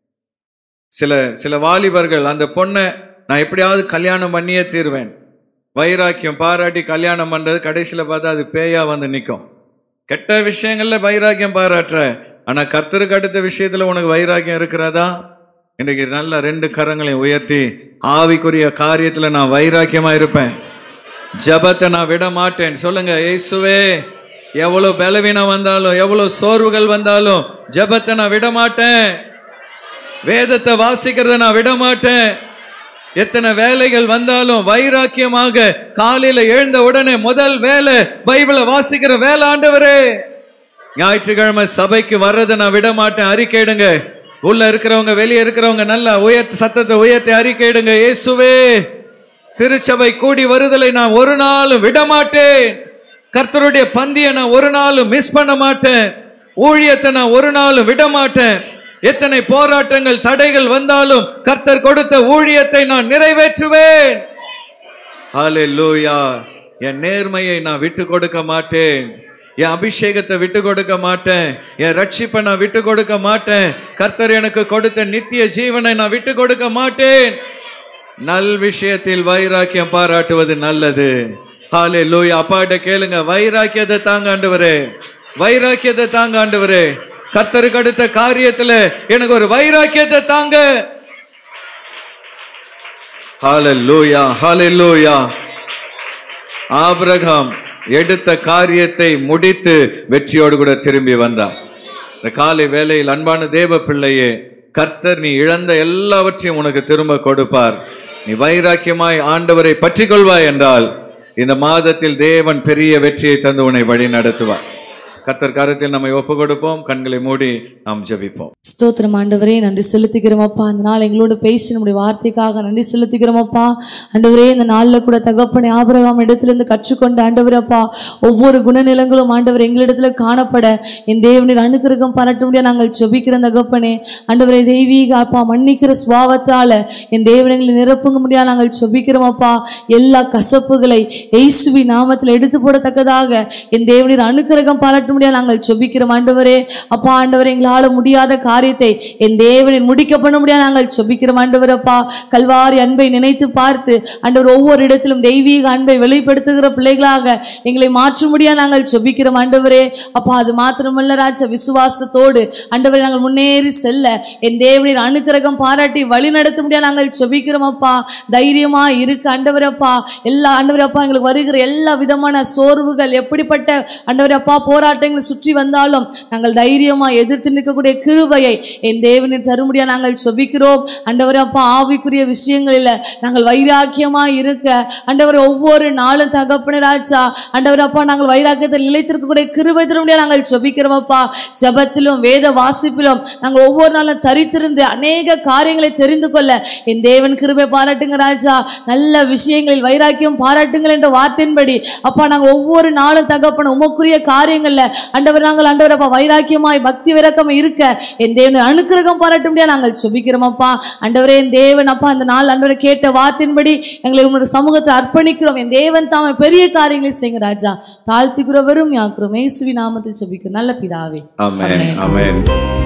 சில சில வாலிபர்கள் அந்த பொண்ணை நான் எப்படியாவது கல்யாணம் பண்ணியே தீருவேன் வைராக்கியம் பாராட்டி கல்யாணம் பண்றது கடைசியில பார்த்தா அது பேயா வந்து நிற்கும் கெட்ட விஷயங்கள்ல வைராக்கியம் பாராட்டுற ஆனா கர்த்தருக்கு அடுத்த விஷயத்துல உனக்கு வைராக்கியம் இருக்கிறதா இன்னைக்கு நல்ல ரெண்டு கரங்களையும் உயர்த்தி ஆவிக்குரிய காரியத்துல நான் வைராக்கியமா இருப்பேன் ஜபத்தை நான் விட மாட்டேன் சொல்லுங்க இயேசுவே எவ்வளவு பலவீனம் வந்தாலும் எவ்வளவு சோர்வுகள் வந்தாலும் ஜபத்தை நான் விட மாட்டேன் வேதத்தை வாசிக்கிறத நான் விட மாட்டேன் எத்தனை வேலைகள் வந்தாலும் வைராக்கியமாக காலையில எழுந்த உடனே முதல் வேலை பைபிளை வாசிக்கிற வேலை ஆண்டவரே ஞாயிற்றுக்கிழமை சபைக்கு வர்றதை நான் விட மாட்டேன் அறிக்கையிடுங்க உள்ள இருக்கிறவங்க வெளியே இருக்கிறவங்க நல்லா உயர்த்த சத்தத்தை உயர்த்தி அறிக்கையிடுங்க இயேசுவே திருச்சபை கூடி வருதலை நான் ஒரு நாளும் விட மாட்டேன் கர்த்தருடைய பந்தியை நான் ஒரு நாளும் மிஸ் பண்ண மாட்டேன் ஊழியத்தை நான் ஒரு நாளும் விட மாட்டேன் எத்தனை போராட்டங்கள் தடைகள் வந்தாலும் கர்த்தர் கொடுத்த ஊழியத்தை நான் நிறைவேற்றுவேன் ஹalleluya என் நேர்மையை நான் விட்டு கொடுக்க மாட்டேன் என் அபிஷேகத்தை விட்டு கொடுக்க மாட்டேன் என் ரட்சிப்பை நான் விட்டு கொடுக்க மாட்டேன் கர்த்தர் எனக்கு கொடுத்த நித்திய ஜீவனை நான் விட்டு கொடுக்க மாட்டேன் நல் விஷயத்தில் வைராக்கியம் பாராட்டுவது நல்லது ஹாலே லூயா அப்பாட்ட கேளுங்க வைராக்கியத்தை தாங்க ஆண்டவரே வைராக்கியத்தை தாங்க ஆண்டவரே கர்த்தருக்கு அடுத்த காரியத்துல எனக்கு ஒரு வைராக்கியத்தை தாங்க ஹalleluya ஹalleluya ஆபிரகாம் எடுத்த காரியத்தை முடித்து வெற்றியோடு கூட திரும்பி வந்தார் இந்த காலை வேளையில் அன்பான தேவ பிள்ளையே கர்த்தர் நீ இழந்த எல்லாவற்றையும் உனக்கு திரும்ப கொடுப்பார் நீ வைராக்கியமாய் ஆண்டவரை பற்றிக் கொள்வாய் என்றால் இந்த மாதத்தில் தேவன் பெரிய வெற்றியை தந்து உன்னை வழி நடத்துவார் கர்த்தர் காரத்தில் நம்மை ஒப்பு கொடுப்போம் கண்களை மூடி நாம் ஜெபிப்போம் ஸ்தோத்திரம் ஆண்டவரே நன்றி செலுத்துகிறோம் அப்பா இந்த நாள் எங்களோடு பேசி நம்முடைய வார்த்தைக்காக நன்றி செலுத்துகிறோம் அப்பா ஆண்டவரே இந்த நாளில் கூட தகப்பனை ஆபிரகாம் இடத்திலிருந்து கற்றுக்கொண்ட ஆண்டவரே அப்பா ஒவ்வொரு குணநிலங்களும் ஆண்டவர் எங்களிடத்துல காணப்பட என் தேவனின் அனுக்கிரகம் பாராட்ட முடியாது நாங்கள் ஜெபிக்கிற தகப்பனே ஆண்டவரே தெய்வீக அப்பா மன்னிக்கிற சுவாவத்தால என் தேவனங்களை நிரப்புங்க முடியாது நாங்கள் ஜெபிக்கிறோம் அப்பா எல்லா கசப்புகளை இயேசுவி நாமத்தில் எடுத்து போடத்தக்கதாக என் தேவனின் அனுக்கிரகம் பாராட்ட முடியாது நாங்கள் ஜெபிக்கிறோம் ஆண்டவரே அப்பா ஆண்டவரே எங்களால முடியாத காரியத்தை என் தேவனின் முடிக்க பண்ண முடியாது நாங்கள் ஜெபிக்கிறோம் ஆண்டவர் அப்பா கல்வாரி அன்பை நினைத்து பார்த்து ஆண்டவர் ஒவ்வொரு இடத்திலும் தெய்வீக அன்பை வெளிப்படுத்துகிற பிள்ளைகளாக எங்களை மாற்ற முடியாது நாங்கள் ஜெபிக்கிறோம் ஆண்டவரே அப்பா அது மாத்திரமல்ல ராஜா விசுவாசத்தோடு ஆண்டவரை நாங்கள் முன்னேறி செல்ல என் தேவனின் அனுக்கிரகம் பாராட்டி வழி நடத்த முடியாது நாங்கள் ஜெபிக்கிறோம் அப்பா தைரியமா இருக்கு ஆண்டவரப்பா எல்லா ஆண்டவரப்பா எங்களுக்கு வருகிற எல்லா விதமான சோர்வுகள் எப்படிப்பட்ட ஆண்டவரப்பா போராட்டங்களை சுற்றி வந்தாலும் நாங்கள் தைரியமா எதிர்த்து நிற்கக்கூடிய கிருபையை என் தேவனின் தரும்படியா நாங்கள் ஜெபிக்கிறோம் ஆண்டவரே அப்பா ஆவிக்குரிய விஷயங்களில் நாங்கள் வைராக்கியமா இருக்க ஆண்டவரே ஒவ்வொரு நாளும் தகப்பன ராஜா ஆண்டவர் அப்பா நாங்கள் வைராக்கியத்தில் நிலைத்திருக்கக்கூடிய கிருபை தரும்படியா நாங்கள் ஜெபிக்கிறோம் அப்பா ஜெபத்திலும் வேத வாசிப்பிலும் நாங்கள் ஒவ்வொரு நாளும் தரித்திருந்து அநேக காரியங்களை தெரிந்து கொள்ள என் தேவன் கிருபை பாராட்டுங்க ராஜா நல்ல விஷயங்களில் வைராக்கியம் பாராட்டுங்கள் என்ற வார்த்தையின்படி அப்பா நாங்கள் ஒவ்வொரு நாளும் தகப்பன உமக்குரிய காரியங்கள்ல ஆண்டவர் நாங்கள் ஆண்டவர் அப்பா வைராக்கியமாய் பக்தி விரக்கம் இருக்க என் தேவன் அனுக்கிரகம் பாராட்ட முடியாது நாங்கள் சுபிக்கிறோம் அப்பா ஆண்டவரே என் தேவன் அப்பா அந்த நாள் ஆண்டவரை கேட்ட வார்த்தையின்படி எங்களை உங்களுடைய சமூகத்தில் அர்ப்பணிக்கிறோம் என் தேவன் தாமே பெரிய காரியங்களை செய்யுங்க ராஜா தாழ்த்துக்கிறவரும் யாக்குறோம் இயேசுவி நாமத்தில் சுபிக்கிறோம் நல்ல பிதாவே ஆமென் ஆமென்